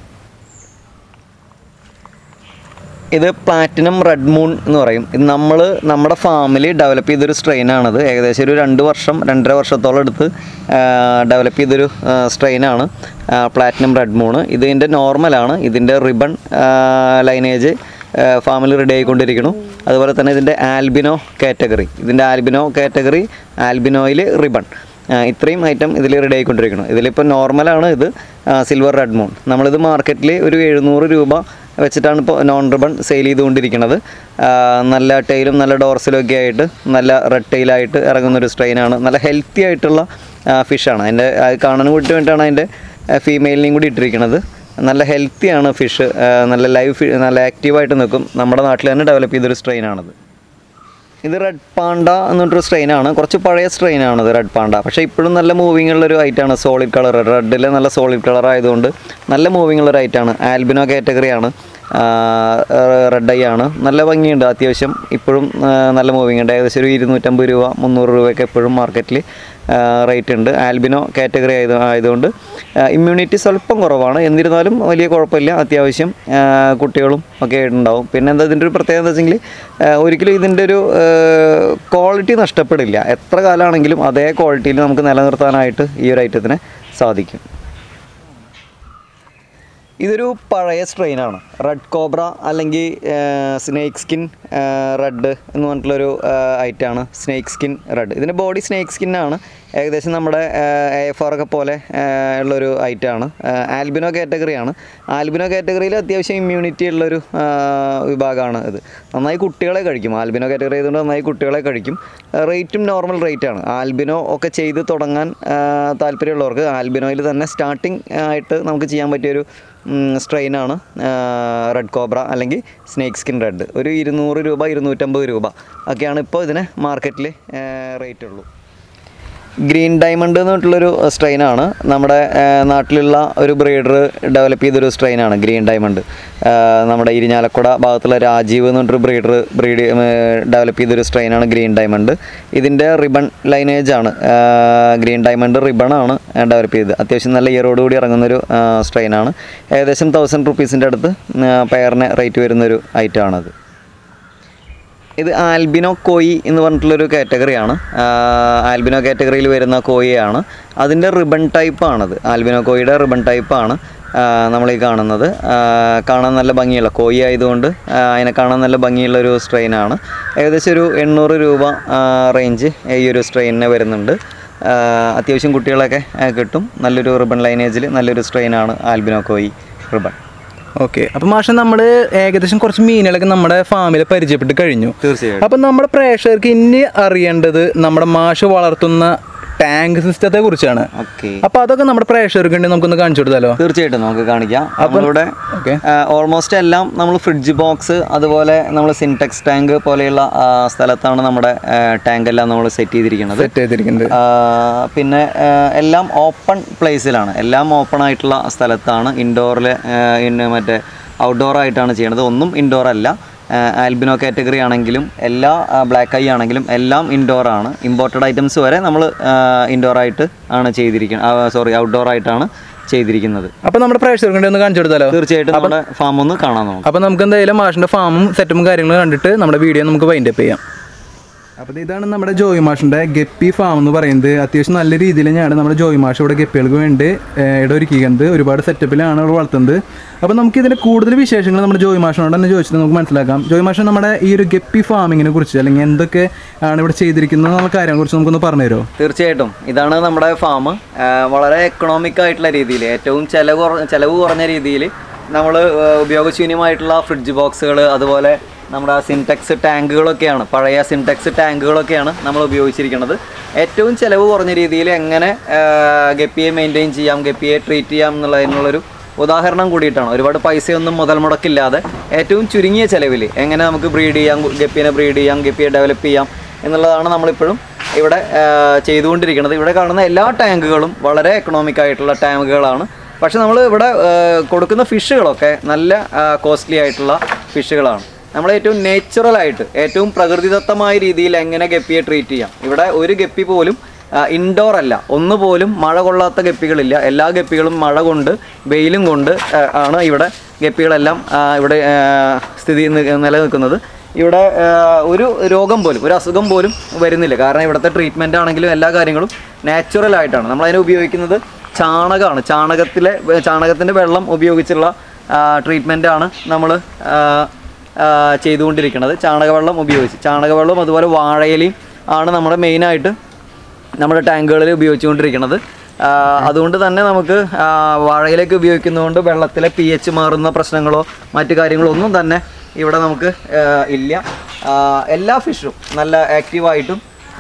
Speaker 2: ഇത് പ്ലാറ്റിനം റെഡ് മൂൺ എന്ന് പറയും ഇത് നമ്മൾ നമ്മുടെ ഫാമിൽ ഡെവലപ്പ് ചെയ്തൊരു സ്ട്രെയിനാണിത് ഏകദേശം ഒരു രണ്ട് വർഷം രണ്ടര വർഷത്തോളം എടുത്ത് ഡെവലപ്പ് ചെയ്തൊരു സ്ട്രെയിനാണ് പ്ലാറ്റിനം റെഡ് മൂൺ ഇതിൻ്റെ നോർമലാണ് ഇതിൻ്റെ റിബൺ ലൈനേജ് ഫാമിൽ റെഡി ആയിക്കൊണ്ടിരിക്കുന്നു അതുപോലെ തന്നെ ഇതിൻ്റെ ആൽബിനോ കാറ്റഗറി ഇതിൻ്റെ ആൽബിനോ കാറ്റഗറി ആൽബിനോയിൽ റിബൺ ഇത്രയും ഐറ്റം ഇതിൽ റെഡി ആയിക്കൊണ്ടിരിക്കുന്നു ഇതിലിപ്പോൾ നോർമലാണ് ഇത് സിൽവർ റെഡ് മൂൺ നമ്മളിത് മാർക്കറ്റിൽ ഒരു എഴുന്നൂറ് രൂപ വെച്ചിട്ടാണ് ഇപ്പോൾ നോൺ റിബൺ സെയിൽ ചെയ്തുകൊണ്ടിരിക്കുന്നത് ആ, നല്ല ടൈലും നല്ല ഡോർസിലും ഒക്കെ ആയിട്ട് നല്ല റെഡ് ടൈലായിട്ട് ഇറങ്ങുന്നൊരു സ്ട്രെയിനാണ് നല്ല ഹെൽത്തി ആയിട്ടുള്ള ഫിഷാണ് അതിൻ്റെ അത് കാണാൻ കൂടി വേണ്ടിയിട്ടാണ് അതിൻ്റെ ഫീമെയിലിനെയും കൂടി ഇട്ടിരിക്കുന്നത് നല്ല ഹെൽത്തിയാണ് ഫിഷ് നല്ല ലൈവ് ഫി നല്ല ആക്റ്റീവായിട്ട് നിൽക്കും നമ്മുടെ നാട്ടിൽ തന്നെ ഡെവലപ്പ് ചെയ്തൊരു സ്ട്രെയിനാണത് ഇത് റെഡ് പാണ്ട എന്ന് പറഞ്ഞൊരു സ്ട്രെയിനാണ് കുറച്ച് പഴയ സ്ട്രെയിനാണ് ഇത് റെഡ് പാണ്ട പക്ഷേ ഇപ്പോഴും നല്ല മൂവിങ് ഉള്ളൊരു ഐറ്റാണ് സോളിഡ് കളർ റെഡിൽ നല്ല സോളിഡ് കളർ ആയതുകൊണ്ട് നല്ല മൂവിങ് ഉള്ളൊരു ഐറ്റാണ് ആൽബിനോ കാറ്റഗറിയാണ് റെഡ് ഐ ആണ് നല്ല ഭംഗിയുണ്ട് അത്യാവശ്യം ഇപ്പോഴും ആ, നല്ല മൂവിങ് ഉണ്ട് ഏകദേശം ഒരു ഇരുന്നൂറ്റമ്പത് രൂപ മുന്നൂറ് രൂപയൊക്കെ എപ്പോഴും മാർക്കറ്റിൽ റേറ്റ് ഉണ്ട് ആൽബിനോ കാറ്റഗറി ആയത് ആയതുകൊണ്ട് ഇമ്മ്യൂണിറ്റി സ്വല്പം കുറവാണ് എന്നിരുന്നാലും വലിയ കുഴപ്പമില്ല അത്യാവശ്യം ആ, കുട്ടികളും ഒക്കെ ഉണ്ടാവും പിന്നെ എന്താ ഇതിൻ്റെ ഒരു പ്രത്യേകത എന്താ വെച്ചെങ്കിൽ ഒരിക്കലും ഇതിൻ്റെ ഒരു ക്വാളിറ്റി നഷ്ടപ്പെടില്ല എത്ര കാലമാണെങ്കിലും അതേ ക്വാളിറ്റിയിൽ നമുക്ക് നിലനിർത്താനായിട്ട് ഈ ഒരു ഐറ്റത്തിന് സാധിക്കും ഇതൊരു പഴയ സ്ട്രെയിനാണ് റെഡ് കോബ്ര അല്ലെങ്കിൽ സ്നേക്ക് സ്കിൻ റെഡ് എന്ന് പറഞ്ഞിട്ടുള്ളൊരു ഐറ്റാണ് സ്നേക്ക് സ്കിൻ റെഡ് ഇതിൻ്റെ ബോഡി സ്നേക്ക് സ്കിന്നാണ് ഏകദേശം നമ്മുടെ എ എഫ് ആർ ഒക്കെ പോലെ ആ, ഉള്ളൊരു ഐറ്റാണ് ആൽബിനോ കാറ്റഗറിയാണ് ആൽബിനോ കാറ്റഗറിയിൽ അത്യാവശ്യം ഇമ്മ്യൂണിറ്റി ഉള്ളൊരു ആ, വിഭാഗമാണ് ഇത് നന്നായി കുട്ടികളെ കഴിക്കും ആൽബിനോ കാറ്റഗറി ആയതുകൊണ്ട് നന്നായി കുട്ടികളെ കഴിക്കും റേറ്റും നോർമൽ റേറ്റാണ് ആൽബിനോ ഒക്കെ ചെയ്ത് തുടങ്ങാൻ ആ, താല്പര്യമുള്ളവർക്ക് ആൽബിനോയിൽ തന്നെ സ്റ്റാർട്ടിങ് ആയിട്ട് നമുക്ക് ചെയ്യാൻ പറ്റിയൊരു സ്ട്രെയിനാണ് റെഡ് കോബ്ര അല്ലെങ്കിൽ സ്നേക്ക് സ്കിൻ റെഡ് ഒരു ഇരുന്നൂറ് രൂപ ഇരുന്നൂറ്റമ്പത് രൂപ ഒക്കെയാണ് ഇപ്പോൾ ഇതിന് മാർക്കറ്റിൽ റേറ്റ് ഉള്ളൂ ഗ്രീൻ ഡയമണ്ട് എന്ന് പറഞ്ഞിട്ടുള്ളൊരു സ്ട്രെയിനാണ് നമ്മുടെ ആ, നാട്ടിലുള്ള ഒരു ബ്രീഡർ ഡെവലപ്പ് ചെയ്തൊരു സ്ട്രെയിനാണ് ഗ്രീൻ ഡയമണ്ട് ആ, നമ്മുടെ ഇരിഞ്ഞാലക്കുട ഭാഗത്തുള്ള രാജീവ് എന്ന് പറഞ്ഞൊരു ബ്രീഡർ ബ്രീഡ് ഡെവലപ്പ് ചെയ്തൊരു സ്ട്രെയിനാണ് ഗ്രീൻ ഡയമണ്ട് ഇതിൻ്റെ റിബൺ ലൈനേജ് ആണ് ആ, ഗ്രീൻ ഡയമണ്ട് റിബൺ ആണ് ഡെവലപ്പ് ചെയ്തത് അത്യാവശ്യം നല്ല ഇയറോട് കൂടി ഇറങ്ങുന്നൊരു ആ, സ്ട്രെയിനാണ് ഏകദേശം തൗസൻഡ് റുപ്പീസിൻ്റെ അടുത്ത് ആ, പെയറിന് റേറ്റ് വരുന്നൊരു ഐറ്റമാണത് ഇത് ആൽബിനോ കോയി എന്ന് പറഞ്ഞിട്ടുള്ളൊരു കാറ്റഗറിയാണ് ആൽബിനോ കാറ്റഗറിയിൽ വരുന്ന കോയിയാണ് അതിൻ്റെ റിബൺ ടൈപ്പാണത് ആൽബിനോ കോയിയുടെ റിബൺ ടൈപ്പാണ് നമ്മൾ ഈ കാണുന്നത് ആ, കാണാൻ നല്ല ഭംഗിയുള്ള കോയി ആയതുകൊണ്ട് ആ, അതിനെ കാണാൻ നല്ല ഭംഗിയുള്ള ഒരു സ്ട്രെയിനാണ് ഏകദേശം ഒരു എണ്ണൂറ് രൂപ റേഞ്ച് ഈ ഒരു സ്ട്രെയിനിന് വരുന്നുണ്ട് ആ, അത്യാവശ്യം കുട്ടികളൊക്കെ ആ, കിട്ടും നല്ലൊരു റിബൺ ലൈനേജിൽ നല്ലൊരു സ്ട്രെയിനാണ് ആൽബിനോ കോയി റിബൺ
Speaker 1: ഓക്കെ അപ്പൊ മാഷ നമ്മള് ഏകദേശം കുറച്ച് മീനുകളൊക്കെ നമ്മുടെ ഫാമിൽ പരിചയപ്പെട്ട് കഴിഞ്ഞു
Speaker 2: തീർച്ചയായിട്ടും
Speaker 1: അപ്പൊ നമ്മുടെ പ്രേക്ഷകർക്ക് ഇനി അറിയേണ്ടത് നമ്മുടെ മാഷ് വളർത്തുന്ന ടാങ്ക് സിസ്റ്റത്തെ കുറിച്ചാണ്
Speaker 2: ഓക്കെ
Speaker 1: അപ്പൊ അതൊക്കെ നമ്മുടെ പ്രേക്ഷകർക്ക് വേണ്ടി നമുക്കൊന്ന് കാണിച്ചു കൊടുത്താലോ
Speaker 2: തീർച്ചയായിട്ടും നമുക്ക് കാണിക്കാം നമ്മളിവിടെ
Speaker 1: ഓക്കെ
Speaker 2: ഓൾമോസ്റ്റ് എല്ലാം നമ്മൾ ഫ്രിഡ്ജ് ബോക്സ് അതുപോലെ നമ്മൾ സിൻടെക്സ് ടാങ്ക് പോലെയുള്ള ആ, സ്ഥലത്താണ് നമ്മുടെ ടാങ്ക് എല്ലാം നമ്മൾ സെറ്റ് ചെയ്തിരിക്കുന്നത്
Speaker 1: സെറ്റ് ചെയ്തിരിക്കുന്നത്
Speaker 2: ആ, പിന്നെ ആ, എല്ലാം ഓപ്പൺ പ്ലേസിലാണ് എല്ലാം ഓപ്പൺ ആയിട്ടുള്ള സ്ഥലത്താണ് ഇൻഡോറിൽ മറ്റേ ഔട്ട്ഡോർ ആയിട്ടാണ് ചെയ്യുന്നത് ഒന്നും ഇൻഡോർ അല്ല ആൽബിനോ കാറ്റഗറി ആണെങ്കിലും എല്ലാ ബ്ലാക്ക് ഐ ആണെങ്കിലും എല്ലാം ഇൻഡോർ ആണ് ഇമ്പോർട്ടഡ് ഐറ്റംസ് വരെ നമ്മൾ ഇൻഡോർ ആയിട്ട് ആണ് ചെയ്തിരിക്കുന്നത് സോറി ഔട്ട്ഡോർ ആയിട്ടാണ് ചെയ്തിരിക്കുന്നത്
Speaker 1: അപ്പൊ നമ്മുടെ പ്രേക്ഷകർക്ക് വേണ്ടി ഒന്ന് കാണിച്ചു കൊടുത്താലോ
Speaker 2: തീർച്ചയായിട്ടും നമ്മുടെ ഫാം ഒന്ന് കാണാൻ നോക്കാം
Speaker 1: അപ്പൊ നമുക്ക് എന്തായാലും മാഷിന്റെ ഫാമും സെറ്റപ്പും കാര്യങ്ങളും കണ്ടിട്ട് നമ്മുടെ വീഡിയോ നമുക്ക് വൈൻഡ് അപ്പ് ചെയ്യാം അപ്പോൾ ഇതാണ് നമ്മുടെ ജോയി മാഷിൻ്റെ ഗപ്പി ഫാം എന്ന് പറയുന്നത് അത്യാവശ്യം നല്ല രീതിയിൽ തന്നെയാണ് നമ്മുടെ ജോയി മാഷ് ഇവിടെ ഗപ്പികൾക്ക് വേണ്ടി ഏഹ്, ഇട ഒരുക്കിക്കുന്നത് ഒരുപാട് സെറ്റപ്പിലാണ് ഇവിടെ വളർത്തുന്നത് അപ്പോൾ നമുക്ക് ഇതിൻ്റെ കൂടുതൽ വിശേഷങ്ങൾ നമ്മുടെ ജോയി മാഷിനോട് തന്നെ ചോദിച്ചിട്ട് നമുക്ക് മനസ്സിലാക്കാം ജോയി മാഷ് നമ്മുടെ ഈ ഒരു ഗപ്പി ഫാമിങ്ങിനെ കുറിച്ച് അല്ലെങ്കിൽ എന്തൊക്കെ ആണ് ഇവിടെ ചെയ്തിരിക്കുന്നത് എന്നുള്ള കാര്യങ്ങളെ കുറിച്ച് നമുക്കൊന്ന് പറഞ്ഞു തരുമോ
Speaker 2: തീർച്ചയായിട്ടും ഇതാണ് നമ്മുടെ ഫാം വളരെ എക്കണോമിക് ആയിട്ടുള്ള രീതിയിൽ ഏറ്റവും ചെലവ് കുറ- ചെലവ് കുറഞ്ഞ രീതിയിൽ നമ്മൾ ഉപയോഗശൂന്യമായിട്ടുള്ള ഫ്രിഡ്ജ് ബോക്സുകൾ അതുപോലെ നമ്മുടെ സിൻടെക്സ് ടാങ്കുകളൊക്കെയാണ് പഴയ സിൻടെക്സ് ടാങ്കുകളൊക്കെയാണ് നമ്മൾ ഉപയോഗിച്ചിരിക്കുന്നത് ഏറ്റവും ചെലവ് കുറഞ്ഞ രീതിയിൽ എങ്ങനെ ആ, ഗപ്പിയെ മെയിൻറ്റെയിൻ ചെയ്യാം ഗപ്പിയെ ട്രീറ്റ് ചെയ്യാം എന്നുള്ളതിനുള്ളൊരു ഉദാഹരണം കൂടിയിട്ടാണ് ഒരുപാട് പൈസയൊന്നും മുതൽ മുടക്കില്ലാതെ ഏറ്റവും ചുരുങ്ങിയ ചെലവിൽ എങ്ങനെ നമുക്ക് ബ്രീഡ് ചെയ്യാം ഗപ്പിനെ ബ്രീഡ് ചെയ്യാം ഗപ്പിയെ ഡെവലപ്പ് ചെയ്യാം എന്നുള്ളതാണ് നമ്മളിപ്പോഴും ഇവിടെ ആ, ചെയ്തുകൊണ്ടിരിക്കുന്നത് ഇവിടെ കാണുന്ന എല്ലാ ടാങ്കുകളും വളരെ എക്കണോമിക് ആയിട്ടുള്ള ടാങ്കുകളാണ് പക്ഷെ നമ്മൾ ഇവിടെ ആ, കൊടുക്കുന്ന ഫിഷുകളൊക്കെ നല്ല കോസ്റ്റ്ലി ആയിട്ടുള്ള ഫിഷുകളാണ് നമ്മൾ ഏറ്റവും natural ആയിട്ട് ഏറ്റവും പ്രകൃതിദത്തമായ രീതിയിൽ എങ്ങനെ ഗപ്പിയെ ട്രീറ്റ് ചെയ്യാം ഇവിടെ ഒരു ഗപ്പി പോലും ഇൻഡോർ അല്ല ഒന്നുപോലും മഴ കൊള്ളാത്ത ഗപ്പികളില്ല എല്ലാ ഗപ്പികളും മഴ കൊണ്ട് വെയിലും കൊണ്ട് ആ, ആണ് ഇവിടെ ഗപ്പികളെല്ലാം ആ, ഇവിടെ ആ, സ്ഥിതി നി- നിലനിൽക്കുന്നത് ഇവിടെ ആ, ഒരു രോഗം പോലും ഒരു അസുഖം പോലും വരുന്നില്ല കാരണം ഇവിടുത്തെ ട്രീറ്റ്മെൻ്റ് ആണെങ്കിലും എല്ലാ കാര്യങ്ങളും നാച്ചുറൽ ആയിട്ടാണ് നമ്മൾ അതിനെ ഉപയോഗിക്കുന്നത് ചാണകമാണ് ചാണകത്തിലെ ചാണകത്തിൻ്റെ വെള്ളം ഉപയോഗിച്ചുള്ള ട്രീറ്റ്മെൻ്റ് ആണ് നമ്മൾ ചെയ്തുകൊണ്ടിരിക്കുന്നത് ചാണകവെള്ളം ഉപയോഗിച്ച് ചാണകവെള്ളം അതുപോലെ വാഴയിലയും ആണ് നമ്മുടെ മെയിനായിട്ട് നമ്മുടെ ടാങ്കുകളിൽ ഉപയോഗിച്ചുകൊണ്ടിരിക്കുന്നത് ആ, അതുകൊണ്ട് തന്നെ നമുക്ക് ആ, വാഴയിലേക്ക് ഉപയോഗിക്കുന്നതുകൊണ്ട് വെള്ളത്തിലെ പി എച്ച് മാറുന്ന പ്രശ്നങ്ങളോ മറ്റു കാര്യങ്ങളോ ഒന്നും തന്നെ ഇവിടെ നമുക്ക് ആ, ഇല്ല ആ, എല്ലാ ഫിഷും നല്ല ആക്റ്റീവായിട്ടും